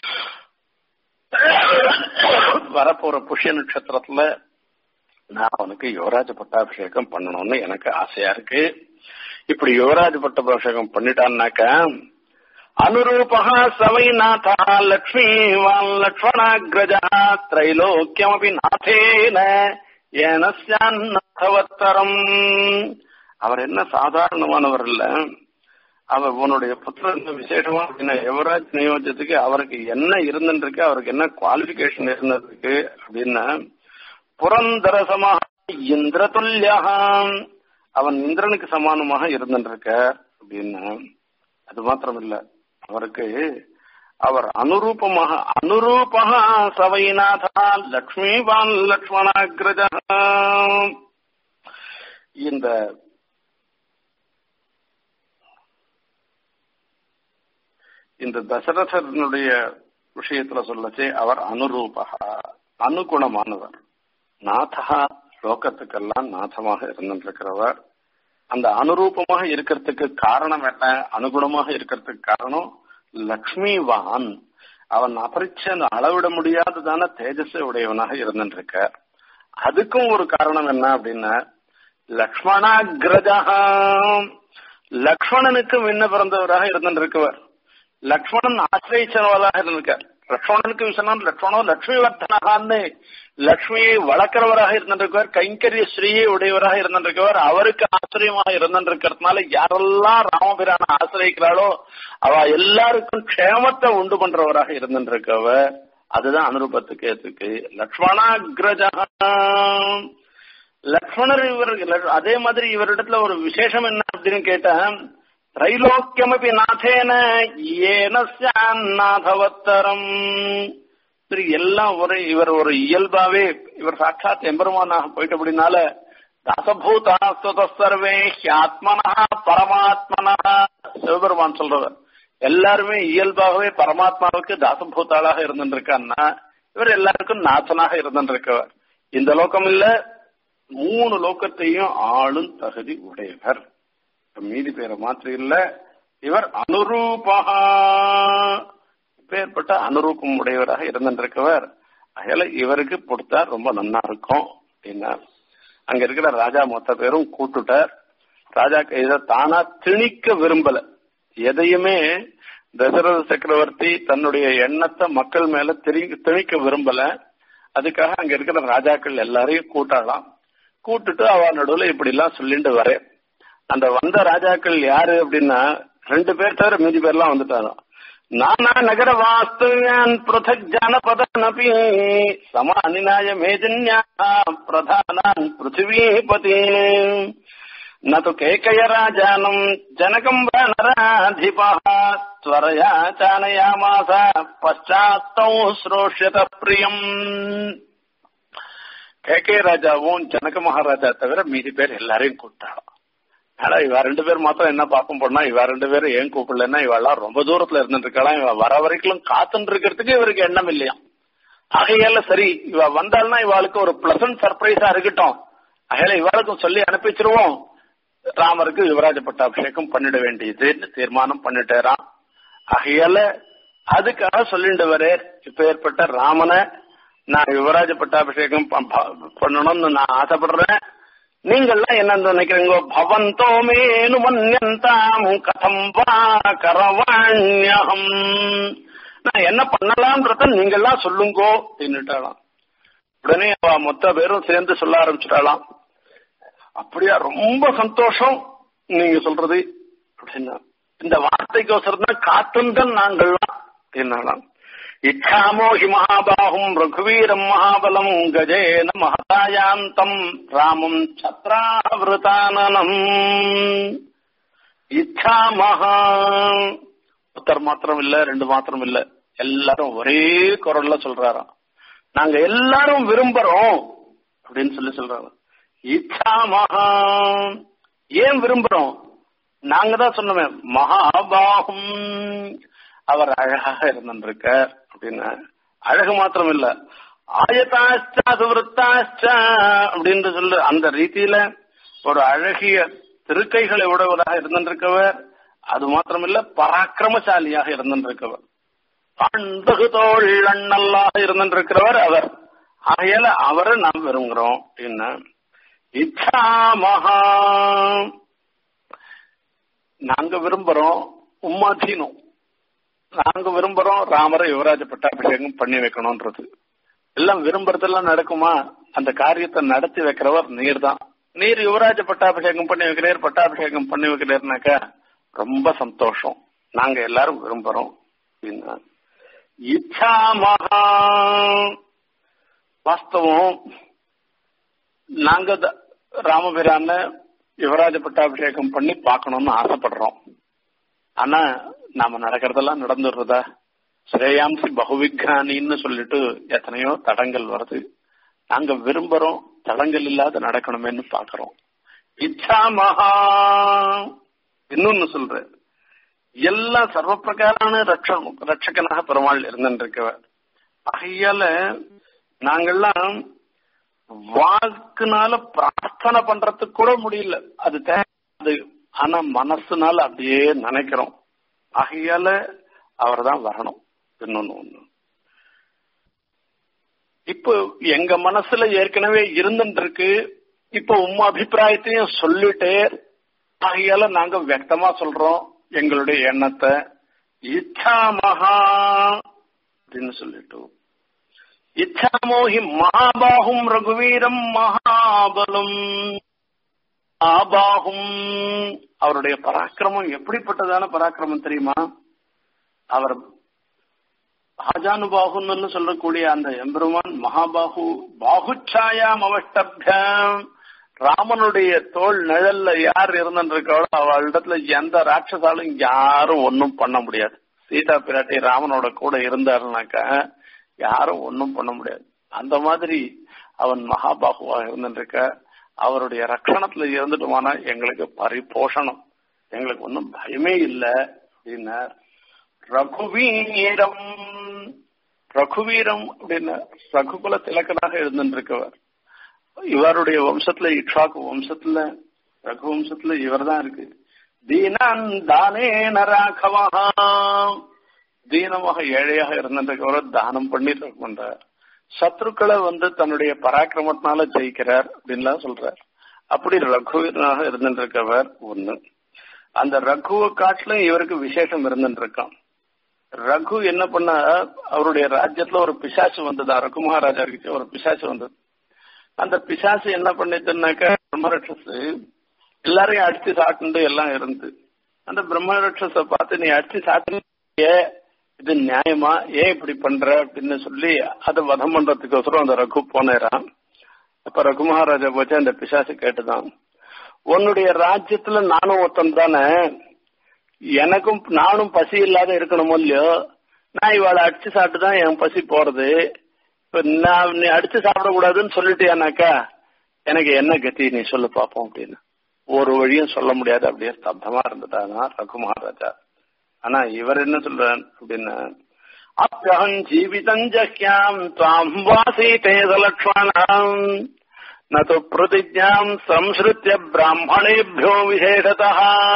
வரப்போற புஷ்ய நட்சத்திரத்துல நான் அவனுக்கு யுவராஜ பட்டாபிஷேகம் பண்ணணும்னு எனக்கு ஆசையா இருக்கு இப்படி யுவராஜ பட்டாபிஷேகம் பண்ணிட்டான்னாக்க அனுரூபா சவைநாதா லக்ஷ்மி வான் லக்ஷ்மணாகிரஜா திரைலோக்கியமபி நாதேன ஏனஸ்யான்னவத்தரம் அவர் என்ன சாதாரணமானவர் இல்ல அவர் உன்னுடைய புத்திரன் விசேஷமா அப்படின்னா யுவராஜ் நியோஜத்துக்கு அவருக்கு என்ன இருந்துருக்கு அவருக்கு என்ன குவாலிபிகேஷன் இருந்திருக்கு அப்படின்னா புரந்தர சமா இந்திர அவன் இந்திரனுக்கு சமானமாக இருந்துருக்க அப்படின்னா அது மாத்திரம் இல்ல அவருக்கு அவர் அனுரூபமாக அனுரூபா சவைநாதா லக்ஷ்மிவான் லக்ஷ்மணாகிரஜ இந்த இந்த தசரதனுடைய விஷயத்துல சொல்லச்சே அவர் அனுரூபா அனுகுணமானவர் நாதா லோகத்துக்கெல்லாம் நாதமாக இருந்திருக்கிறவர் அந்த அனுரூபமாக இருக்கிறதுக்கு காரணம் என்ன அனுகுணமாக இருக்கிறதுக்கு காரணம் லக்ஷ்மிவான் அவன் அபரிச்ச அளவிட முடியாததான தேஜஸ் உடையவனாக இருந்திருக்கார் அதுக்கும் ஒரு காரணம் என்ன அப்படின்னா லக்ஷ்மணாகிரஜா லக்ஷ்மணனுக்கு முன்ன பிறந்தவராக இருந்திருக்கவர் லக்ஷ்மணன் ஆசிரியச்சவராக இருந்திருக்கார் லக்ஷ்மணனுக்கு விஷயம் லக்ஷ்மணோ லட்சுமி வர்த்தனகான்னு லக்ஷ்மியை வளர்க்கிறவராக இருந்திருக்கவர் கைங்கரிய ஸ்ரீயை உடையவராக இருந்திருக்கவர் அவருக்கு ஆச்சரியமாக இருந்திருக்கிறதுனால யாரெல்லாம் ராமபிரான ஆசிரியக்கிறாளோ அவ எல்லாருக்கும் க்ஷேமத்தை உண்டு பண்றவராக இருந்திருக்கவர் அதுதான் அனுரூபத்துக்கு ஏத்துக்கு லக்ஷ்மணாகிரஜா லக்ஷ்மணர் இவர் அதே மாதிரி இவரிடத்துல ஒரு விசேஷம் என்ன அப்படின்னு கேட்டா திரைலோக்கியமபி நாதேன ஏனஸ்யாநாதவத்தரம் சரி எல்லாம் ஒரு இவர் ஒரு இயல்பாவே இவர் சாட்சாத் எம்பெருமானாக போயிட்டு அப்படின்னால தாசபூதா சர்வே ஆத்மனா பரமாத்மனா சிவபெருமான் சொல்றவர் எல்லாருமே இயல்பாகவே பரமாத்மாவுக்கு தாசபூத்தாளாக இருந்துருக்கான்னா இவர் எல்லாருக்கும் நாசனாக இருந்துருக்கவர் இந்த லோகம் இல்ல மூணு லோகத்தையும் ஆளும் தகுதி உடையவர் மீதி பேரை மாத்திரம் இல்ல இவர் அனுரூபா பேர்பட்ட அனுரூபம் உடையவராக இருந்திருக்கவர் அதனால இவருக்கு கொடுத்தா ரொம்ப நன்னா இருக்கும் அப்படின்னா அங்க இருக்கிற ராஜா மொத்த பேரும் கூட்டுட்டார் ராஜா இதை தானா திணிக்க விரும்பல எதையுமே தசரத சக்கரவர்த்தி தன்னுடைய எண்ணத்தை மக்கள் மேல திணிக்க விரும்பல அதுக்காக அங்க இருக்கிற ராஜாக்கள் எல்லாரையும் கூட்டாலாம் கூட்டுட்டு அவ நடுவுல இப்படி எல்லாம் சொல்லிட்டு வரேன் அந்த வந்த ராஜாக்கள் யாரு அப்படின்னா ரெண்டு பேர் தவிர மீதி பேர்லாம் வந்துட்டாங்க நானா நகர வாஸ்தவ்யான் பృథக் ஜனபதனபி சமானினாய மேஜன்யா பிரதானான் பிருத்திவீபதி நது கேகய ராஜானம் ஜனகம் நராதிபா त्वरया चानयामास பశ్చాத்தௌ ஸ்ரோஷ்யத பிரியம் கேகே ராஜாவும் ஜனக மகாராஜா தவிர மீதி பேர் எல்லாரையும் கூப்பிட்டாலும் ஆனா இவ ரெண்டு பேர் மாத்திரம் என்ன பாப்பம் போனா இவ ரெண்டு பேரும் ஏன் கூப்பிடலன்னா இவெல்லாம் ரொம்ப தூரத்துல இருந்துட்டு இருக்கலாம் இவ வர வரைக்கும் காத்துட்டு இருக்கிறதுக்கு இவருக்கு எண்ணம் இல்லையா ஆகையால சரி இவ வந்தால்னா இவாளுக்கு ஒரு பிளசன்ட் சர்ப்ரைஸா இருக்கட்டும் ஆகையால இவாளுக்கும் சொல்லி அனுப்பிச்சிருவோம் ராமருக்கு யுவராஜ பட்டாபிஷேகம் பண்ணிட வேண்டியதுன்னு தீர்மானம் பண்ணிட்டேரான் ஆகையால அதுக்காக சொல்லிட்டு வரே இப்ப ஏற்பட்ட ராமனை நான் யுவராஜ பட்டாபிஷேகம் பண்ணணும்னு நான் ஆசைப்படுறேன் நீங்கள்லாம் என்ன நினைக்கிறீங்க பவந்தோ மேனு மன்யந்தாம் கதம் வா கரவாண்யம் நான் என்ன பண்ணலாம்ன்றத நீங்கள்லாம் சொல்லுங்கோ அப்படின்னுட்டாலாம் உடனே அவ மொத்த பேரும் சேர்ந்து சொல்ல ஆரம்பிச்சுட்டாலாம் அப்படியா ரொம்ப சந்தோஷம் நீங்க சொல்றது அப்படின்னா இந்த வார்த்தைக்கோசரம் தான் காத்துந்தன் நாங்கள்லாம் என்னாலாம் இச்சாமோ ஹி மகாபாகும் ரகுவீரம் மகாபலம் கஜேன மகதாயாந்தம் ராமம் சத்ராவிரதானனம் இச்சாமஹா ஒருத்தர் மாத்திரம் இல்ல ரெண்டு மாத்திரம் இல்ல எல்லாரும் ஒரே குரல்ல சொல்றாராம் நாங்க எல்லாரும் விரும்புறோம் அப்படின்னு சொல்லி சொல்றாங்க இச்சாமஹா ஏன் விரும்புறோம் நாங்க தான் சொன்னோமே மகாபாகும் அவர் அழகாக இருந்திருக்கார் அப்படின்னு அழகு மாத்திரம் இல்ல ஆயதாச்சா சுவத்தாச்சா அப்படின்னு சொல்லு அந்த ரீதியில ஒரு அழகிய திருக்கைகளை உடையவராக இருந்திருக்கவர் அது மாத்திரமில்ல பராக்கிரமசாலியாக இருந்திருக்கவர் அன்பகு தோள் அண்ணல்லாக இருந்திருக்கிறவர் அவர் ஆகையால அவரை நாம் விரும்புகிறோம் அப்படின்னு இச்சா மகா நாங்க விரும்புறோம் உம்மாதீனம் நாங்க விரும்புறோம் ராமரை யுவராஜ பட்டாபிஷேகம் பண்ணி வைக்கணும்ன்றது எல்லாம் விரும்புறதெல்லாம் நடக்குமா அந்த காரியத்தை நடத்தி வைக்கிறவர் நீர் தான் நீர் யுவராஜ பட்டாபிஷேகம் பண்ணி வைக்கிறீர் பட்டாபிஷேகம் பண்ணி வைக்கிறீர்னாக்கா ரொம்ப சந்தோஷம் நாங்க எல்லாரும் விரும்புறோம் அப்படின்னா இச்சா மகா வாஸ்தவம் நாங்க த- ராமபிரான யுவராஜ பட்டாபிஷேகம் பண்ணி பார்க்கணும்னு ஆசைப்படுறோம் ஆனா நாம நடக்கிறதெல்லாம் நடந்துடுறதா ஸ்ரேயாம்சி பகுவிக்ரானின்னு சொல்லிட்டு எத்தனையோ தடங்கள் வருது நாங்க விரும்புறோம் தடங்கள் இல்லாத நடக்கணுமேன்னு பாக்குறோம் இச்சா மகா இன்னொன்னு சொல்றேன் எல்லா சர்வ பிரகாரான ரட்ச- ரட்சகனாக பெருமாள் இருந்திருக்கவர் ஆகையால நாங்கெல்லாம் வாக்குனால பிரார்த்தனை பண்றதுக்கு கூட முடியல அது தேவை ஆனா மனசுனால அப்படியே நினைக்கிறோம் ஆகையால அவர் தான் வரணும் இன்னொன்னு ஒண்ணு இப்போ எங்க மனசுல ஏற்கனவே இருந்துட்டு இருக்கு இப்போ உம்ம அபிப்பிராயத்தையும் சொல்லிட்டே ஆகையால நாங்க வியக்தமா சொல்றோம் எங்களுடைய எண்ணத்தை இச்சா மகா அப்படின்னு சொல்லிட்டு இச்சாமோஹி மகாபாகும் ரகுவீரம் மகாபலம் ஆபாகும் அவருடைய பராக்கிரமம் எப்படிப்பட்டதான பராக்கிரமம் தெரியுமா அவர் ஆஜானுபாகுன்னு சொல்லக்கூடிய அந்த எம்பெருமான் மகாபாகு பாகுச்சாயாம் அவஷ்டபியம் ராமனுடைய தோல் நிழல்ல யார் இருந்திருக்காளோ அவளிடத்துல எந்த ராட்சசாலும் யாரும் ஒன்னும் பண்ண முடியாது சீதா பிராட்டி ராமனோட கூட இருந்தாருனாக்கா யாரும் ஒன்னும் பண்ண முடியாது அந்த மாதிரி அவன் மகாபாகுவாக இருந்திருக்க அவருடைய ரட்சணத்துல இருந்துட்டுமானா எங்களுக்கு பரிபோஷணம் எங்களுக்கு ஒன்றும் பயமே இல்லை அப்படின்னார் ரகுவீரம் ரகுவீரம் அப்படின்னா ரகுகுல திலக்கனாக இருந்திருக்கவர் இவருடைய வம்சத்துல இக்ஷாக்கு வம்சத்துல ரகு வம்சத்துல இவர் தான் இருக்கு தீனான் தானே நராகவா தீனமாக ஏழையாக இருந்திருக்கவர் தானம் பண்ணி பண்றார் சத்ருக்களை வந்து தன்னுடைய பராக்கிரமத்தினால ஜெயிக்கிறார் அப்படின்லாம் சொல்றார் அப்படி ரகுவீரனாக இருந்திருக்கவர் ஒண்ணு அந்த ரகுவை காட்டிலும் இவருக்கு விசேஷம் இருந்துருக்கான் ரகு என்ன பண்ண அவருடைய ராஜ்யத்துல ஒரு பிசாசு வந்ததா ரகு மகாராஜா கிட்ட ஒரு பிசாசு வந்தது அந்த பிசாசு என்ன பண்ணிட்டுனாக்க பிரம்மரட்சஸ் எல்லாரையும் அடிச்சு சாப்பிட்டு எல்லாம் இருந்து அந்த பிரம்மரட்சஸ பார்த்து நீ அடிச்சு சாப்பிட்டு இது நியாயமா ஏன் இப்படி பண்ற அப்படின்னு சொல்லி அதை வதம் பண்றதுக்கோசரம் அந்த ரகு போனேறான் அப்ப ரகு மகாராஜா போச்சு அந்த பிசாசு கேட்டுதான் உன்னுடைய ராஜ்யத்துல நானும் ஒருத்தன் தானே எனக்கும் நானும் பசி இல்லாத இருக்கணுமோ இல்லையோ நான் இவாளை அடிச்சு சாப்பிட்டு தான் என் பசி போறது இப்ப நான் நீ அடிச்சு சாப்பிடக்கூடாதுன்னு சொல்லிட்டியானாக்கா எனக்கு என்ன கதி நீ சொல்லு பாப்போம் அப்படின்னு ஒரு வழியும் சொல்ல முடியாது அப்படியே ஸ்தப்தமா இருந்துட்டானா ரகு மகாராஜா ஆனா இவர் என்ன சொல்றார் அப்படின்னா அப்யகம் ஜீவிதம் ஜஹ்யாம் துவாம் வாசீதே லக்ஷ்மணாம் நது பிரதிஜாம் சம்ஸ்ருத்திய பிராமணேபியோ விசேஷதா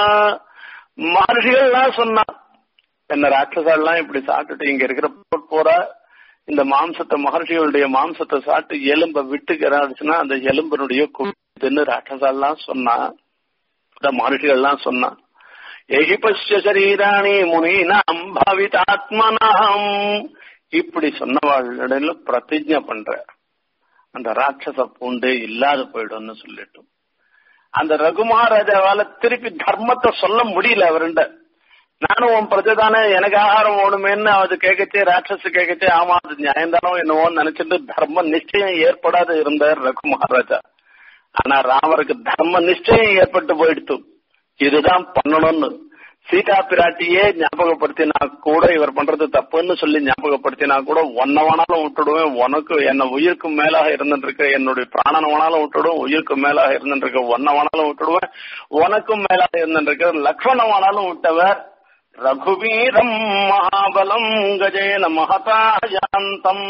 மகர்ஷிகள்லாம் சொன்னா என்ன ராட்சசாலாம் இப்படி சாப்பிட்டுட்டு இங்க இருக்கிற போறா இந்த மாம்சத்தை மகர்ஷிகளுடைய மாம்சத்தை சாப்பிட்டு எலும்ப விட்டுக்கிறாச்சுன்னா அந்த எலும்பினுடைய குன்னு ராட்சசாலாம் சொன்னா இந்த மகர்ஷிகள்லாம் சொன்னா எகி பசிய சரீராணி முனீனாம் பாவிதாத்மனாம் இப்படி சொன்னவாழ்ல பிரதிஜை பண்ற அந்த ராட்சச பூண்டு இல்லாத போயிடும்னு சொல்லிட்டு அந்த ரகுமகாராஜாவால திருப்பி தர்மத்தை சொல்ல முடியல அவருண்ட நானும் உன் பிரஜதானே எனக்கு ஆகாரம் ஓடுமேன்னு அது கேட்கச்சே ராட்சச கேட்கச்சே ஆமா அது நியாயந்தானோ என்னவோன்னு நினைச்சிட்டு தர்ம நிச்சயம் ஏற்படாத இருந்தார் ரகு மகாராஜா ஆனா ராமருக்கு தர்ம நிச்சயம் ஏற்பட்டு போயிடுத்து இதுதான் பண்ணணும்னு சீதா பிராட்டியே ஞாபகப்படுத்தினா கூட இவர் பண்றது தப்புன்னு சொல்லி ஞாபகப்படுத்தினா கூட ஒன்ன வேணாலும் விட்டுடுவேன் உனக்கு என்ன உயிருக்கு மேலாக இருந்துட்டு என்னுடைய பிராணன வேணாலும் விட்டுடுவேன் உயிருக்கு மேலாக இருந்துட்டு ஒன்ன வேணாலும் விட்டுடுவேன் உனக்கும் மேலாக இருந்துட்டு லக்ஷ்மண வேணாலும் விட்டவர் ரகுவீரம் மகாபலம் கஜேன மகதாயாந்தம்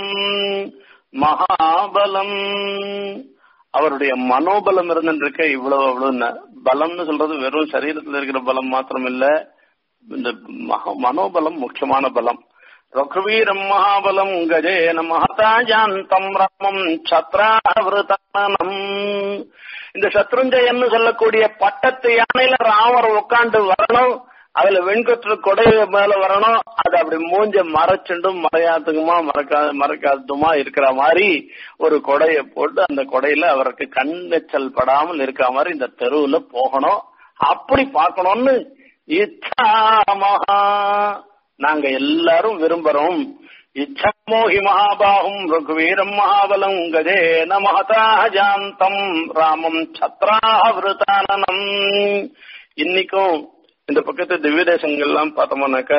மகாபலம் அவருடைய மனோபலம் இருந்துருக்க இவ்வளவு அவ்வளவு பலம்னு சொல்றது வெறும் சரீரத்தில் இருக்கிற பலம் மாத்திரம் இல்ல இந்த மனோபலம் முக்கியமான பலம் ரகுவீரம் மகாபலம் கஜேன மகதாஜாந்தம் ராமம் சத்ராவிருதனம் இந்த சத்ருஞ்சயன்னு சொல்லக்கூடிய பட்டத்து யானையில ராமர் உட்காந்து வரணும் அதுல வெண்கொற்று கொடை மேல வரணும் அது அப்படி மூஞ்ச மறைச்சுண்டும் மறையாதுக்குமா மறக்கா மறைக்காதுமா இருக்கிற மாதிரி ஒரு கொடையை போட்டு அந்த கொடையில அவருக்கு கண்ணெச்சல் படாமல் இருக்கிற மாதிரி இந்த தெருவுல போகணும் அப்படி பார்க்கணும்னு இச்சாமஹா நாங்க எல்லாரும் விரும்புறோம் இச்சமோஹி மகாபாகும் ரகுவீரம் மகாபலம் கஜே நமஹதாஜாந்தம் ராமம் சத்ராவிருதானனம் இன்னைக்கும் இந்த பக்கத்து திவ்ய தேசங்கள்லாம் பார்த்தோம்னாக்கா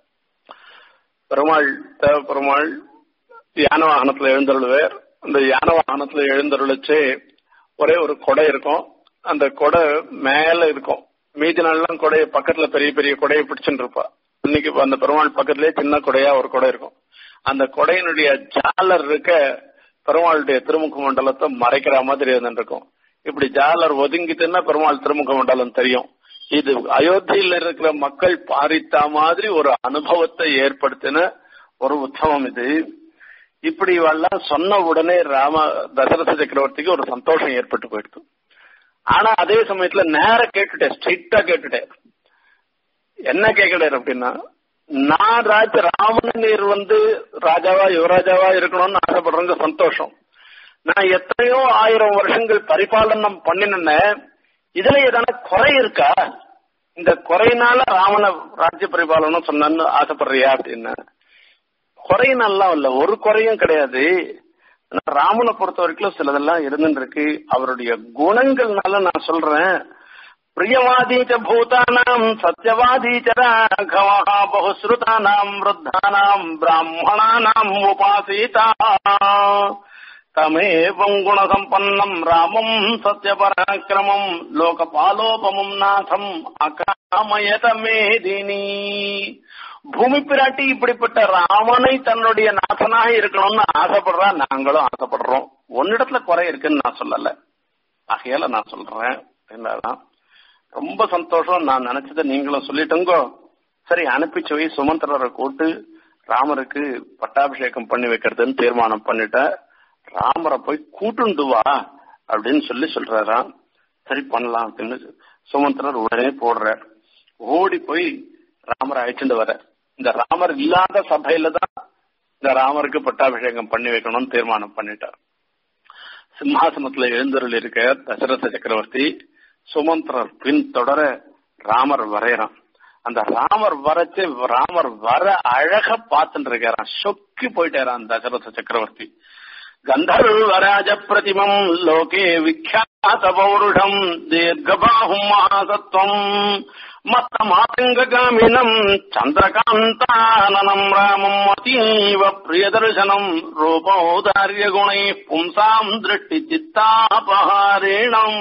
பெருமாள் தேவ பெருமாள் யான வாகனத்துல எழுந்தருள்வேர் அந்த யான வாகனத்துல எழுந்தருளிச்சு ஒரே ஒரு கொடை இருக்கும் அந்த கொடை மேல இருக்கும் மீதி நாள்லாம் கொடைய பக்கத்துல பெரிய பெரிய கொடையை பிடிச்சுட்டு இருப்பா இன்னைக்கு அந்த பெருமாள் பக்கத்திலே சின்ன கொடையா ஒரு கொடை இருக்கும் அந்த கொடையினுடைய ஜாலர் இருக்க பெருமாளுடைய திருமுக மண்டலத்தை மறைக்கிற மாதிரி இருந்துருக்கும் இப்படி ஜாலர் ஒதுங்கிட்டுன்னா பெருமாள் திருமுக மண்டலம் தெரியும் இது அயோத்தியில் இருக்கிற மக்கள் பாரித்த மாதிரி ஒரு அனுபவத்தை ஏற்படுத்தின ஒரு உற்சவம் இது இப்படி இவெல்லாம் சொன்ன உடனே ராம தசரத சக்கரவர்த்திக்கு ஒரு சந்தோஷம் ஏற்பட்டு போயிடுது ஆனா அதே சமயத்துல நேர கேட்டுட்டேன் ஸ்ட்ரிக்டா கேட்டுட்டேன் என்ன கேட்கிறார் அப்படின்னா நான் ராஜ ராமன் நீர் வந்து ராஜாவா யுவராஜாவா இருக்கணும்னு ஆசைப்படுறது சந்தோஷம் நான் எத்தனையோ ஆயிரம் வருஷங்கள் பரிபாலனம் பண்ணின இதுல ஏதான குறை இருக்கா இந்த குறையினால ராமனை ராஜ்ய பரிபாலனம் சொன்னு ஆசைப்படுறியா அப்படின்னு குறையினாலாம் இல்ல ஒரு குறையும் கிடையாது ராமனை பொறுத்த வரைக்கும் சிலதெல்லாம் இருந்துருக்கு அவருடைய குணங்கள்னால நான் சொல்றேன் பிரியவாதி ச பூதானாம் சத்யவாதி ச ராഘவः बहुश्रुतानाम् वृद्धानाम् ब्राह्मणानाम् उपासीता तमेवम् गुणसम्पन्नम् रामम् सत्यपराक्रमम् लोकपालोपमम् नाथम् அகாமயத மேதினி பூமி பிராட்டி இப்படிப்பட்ட ராமனை தன்னுடைய நாசனாக இருக்கணும்னு ஆசைப்படுறா நாங்களும் ஆசைப்படுறோம் ஒன்னிடத்துல குறை இருக்குன்னு நான் சொல்லல ஆகையால நான் சொல்றேன் என்னதான் ரொம்ப சந்தோஷம் நான் நினைச்சதை நீங்களும் சொல்லிட்டுங்கோ சரி அனுப்பிச்சு வை சுமந்திரரை கூட்டு ராமருக்கு பட்டாபிஷேகம் பண்ணி வைக்கிறதுன்னு தீர்மானம் பண்ணிட்டேன் ராமரை போய் கூட்டுண்டு வா அப்படின்னு சொல்லி சொல்றாராம் சரி பண்ணலாம் அப்படின்னு சுமந்திரர் உடனே போடுறார் ஓடி போய் ராமரை அழைச்சிட்டு வர இந்த ராமர் இல்லாத சபையில தான் இந்த ராமருக்கு பட்டாபிஷேகம் பண்ணி வைக்கணும்னு தீர்மானம் பண்ணிட்டார் சிம்மாசனத்துல எழுந்தருள் இருக்க தசரத சக்கரவர்த்தி சுமந்திரர் பின் தொடர ராமர் வரையறான் அந்த ராமர் வரைச்சு ராமர் வர அழக பார்த்துட்டு இருக்காராம் சொக்கி போயிட்டாராம் தசரத சக்கரவர்த்தி கந்தர்வராஜ பிரதிமம் லோகே விக்யாத பௌருஷம் தீர்க்கபாகும் மகாசத்வம் மத்த மாதங்ககாமினம் சந்திரகாந்தானனம் ராமம் அதீவ பிரியதர்சனம் ரூபௌதாரிய குணை பும்சாம் திருஷ்டி சித்தாபஹாரிணம்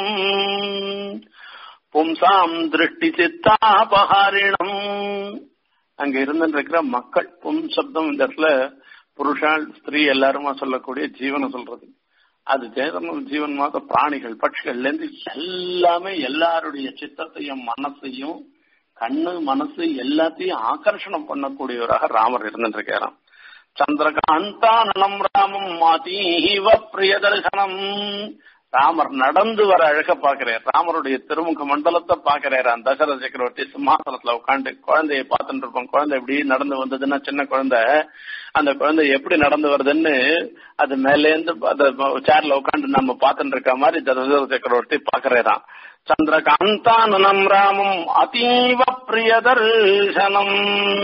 பும்சாம் திருஷ்டி சித்தாபஹாரிணம் அங்க இருந்துருக்கிற மக்கள் பும் சப்தம் இந்த இடத்துல புருஷால் ஸ்திரீ எல்லாருமா சொல்லக்கூடிய ஜீவனை சொல்றது அது ஜெயதம் ஜீவன் மாத பிராணிகள் பட்சிகள்ல இருந்து எல்லாமே எல்லாருடைய சித்தத்தையும் மனசையும் கண்ணு மனசு எல்லாத்தையும் ஆகர்ஷணம் பண்ணக்கூடியவராக ராமர் இருந்துட்டு இருக்காராம் சந்திரகாந்தானனம் ராமம் மாதீவ பிரிய தரிசனம் ராமர் நடந்து வர அழக பாக்குறார் ராமருடைய திருமுக மண்டலத்தை பாக்குறாரு அந்த தசரத சக்கரவர்த்தி சிம்மாசனத்துல உட்காந்து குழந்தைய பார்த்துட்டு இருப்போம் குழந்தை எப்படி நடந்து வந்ததுன்னா சின்ன குழந்தை அந்த குழந்தை எப்படி நடந்து வருதுன்னு அது மேலேந்து அந்த சேர்ல உட்காந்து நம்ம பார்த்துட்டு இருக்க மாதிரி தசரத சக்கரவர்த்தி பாக்குறாராம் சந்திரகாந்தானனம் ராமம் அதீவ பிரியதர்சனம்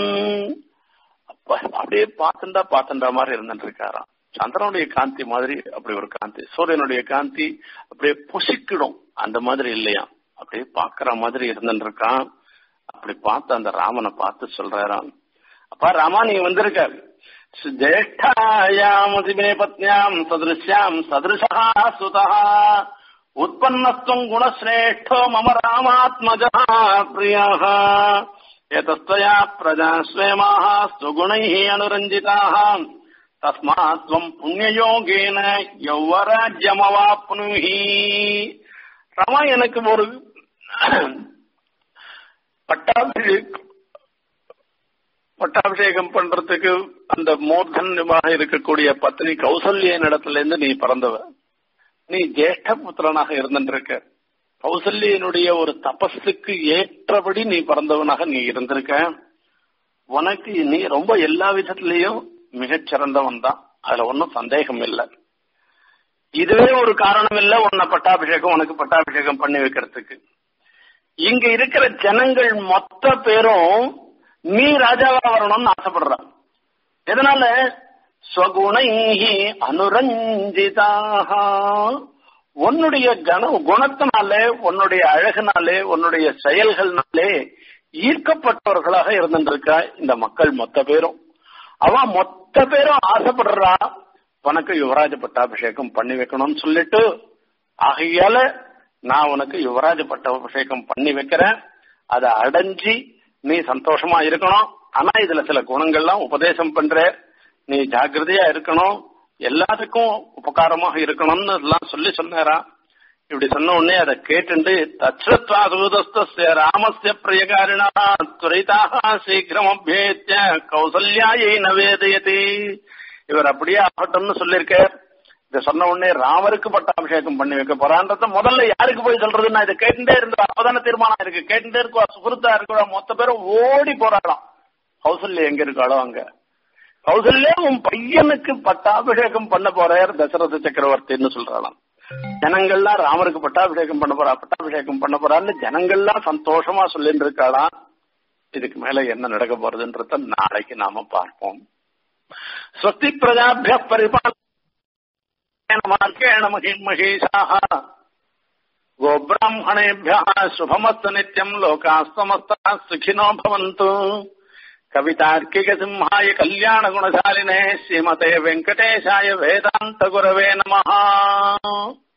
அப்படியே பார்த்துட்டா பார்த்துன்ற மாதிரி இருந்துட்டு இருக்காராம் சந்திரனுடைய காந்தி மாதிரி அப்படி ஒரு காந்தி சூரியனுடைய காந்தி அப்படியே புசிக்கிடும் அந்த மாதிரி இல்லையா அப்படியே பாக்குற மாதிரி இருந்துட்டு இருக்கான் அப்படி பார்த்து அந்த ராமனை பார்த்து சொல்றாராம் அப்பா ராமா நீ வந்திருக்க ஜேஷ்டாயாமசிமே பத்னியாம் சதிருஷ்யாம் சதிருஷா சுதா உற்பன்னஸ்துவம் குணசிரேஷ்டோ மம ராமாத்மஜா பிரியா एतस्त्वया प्रजास्वेमाः स्वगुणैः अनुरञ्जिताः तस्मात् त्वम् புண்ணியயோகேன யௌவராஜ்யமவாப்னுஹி ரமா எனக்கு ஒரு பட்டாபிஷேகம் பட்டாபிஷேகம் பண்றதுக்கு அந்த மூர்தன்யமாக இருக்கக்கூடிய பத்னி கௌசல்யின் இடத்துல இருந்து நீ பிறந்தவ நீ ஜேஷ்ட புத்திரனாக இருந்திருக்க கௌசல்யனுடைய ஒரு தபஸுக்கு ஏற்றபடி நீ பிறந்தவனாக நீ இருந்திருக்க உனக்கு நீ ரொம்ப எல்லா விதத்திலையும் மிகச்சிறந்தவன் தான் அதுல ஒன்றும் சந்தேகம் இல்லை இதுவே ஒரு காரணம் இல்ல உன்னை பட்டாபிஷேகம் உனக்கு பட்டாபிஷேகம் பண்ணி வைக்கிறதுக்கு இங்க இருக்கிற ஜனங்கள் மொத்த பேரும் நீ ராஜாவா வரணும்னு ஆசைப்படுறான் எதனால ஸ்வகுணை அனுரஞ்சிதாக உன்னுடைய கண குணத்தினாலே உன்னுடைய அழகுனாலே உன்னுடைய செயல்கள்னாலே ஈர்க்கப்பட்டவர்களாக இருந்திருக்கா இந்த மக்கள் மொத்த பேரும் அவன் மொத்த பேரும் ஆசைப்படுறா உனக்கு யுவராஜ பட்டாபிஷேகம் பண்ணி வைக்கணும்னு சொல்லிட்டு ஆகையால நான் உனக்கு யுவராஜ பட்டாபிஷேகம் பண்ணி வைக்கிறேன் அதை அடைஞ்சி நீ சந்தோஷமா இருக்கணும் ஆனா இதுல சில குணங்கள்லாம் உபதேசம் பண்ற நீ ஜாக்கிரதையா இருக்கணும் எல்லாத்துக்கும் உபகாரமாக இருக்கணும்னு எல்லாம் சொல்லி சொன்னாரா இப்படி சொன்ன உடனே அதை கேட்டுண்டு தத்வா சூதஸ்த ராமஸ்ய பிரியகாரிணா துரிதாக சீக்கிரம் அபியேத்திய கௌசல்யாயை நவேதயதி இவர் அப்படியே ஆகட்டும்னு சொல்லியிருக்கார் இதை சொன்ன உடனே ராமருக்கு பட்டாபிஷேகம் பண்ணி வைக்க போறான்றத முதல்ல யாருக்கு போய் சொல்றது நான் இதை கேட்டுட்டே இருந்தேன் அப்பதானே தீர்மானம் இருக்கு கேட்டுட்டே இருக்குவா சுகிருத்தா இருக்கிற மொத்த பேரும் ஓடி போராடலாம் கௌசல்யா எங்க இருக்காளோ அங்க கௌசல்யா உன் பையனுக்கு பட்டாபிஷேகம் பண்ண போறார் தசரத சக்கரவர்த்தின்னு சொல்றாளாம் ஜனங்கள்லாம் ராமருக்கு பட்டாபிஷேகம் பண்ண போறா பட்டாபிஷேகம் பண்ண போறான்னு ஜனங்கள்லாம் சந்தோஷமா சொல்லிட்டு இருக்காளாம் இதுக்கு மேல என்ன நடக்க போறதுன்றத நாளைக்கு நாம பார்ப்போம் ஸ்வஸ்தி பிரஜாபிய பரிபால மார்க்கேண மகிஷாக गोब्राह्मणेभ्य शुभमस्त नित्यम् लोकास्तमस्ता सुखिनो भवन्तु कवितार्किकसिंहाय कल्याणगुणशालिने श्रीमते वेङ्कटेशाय वेदान्तगुरवे नमः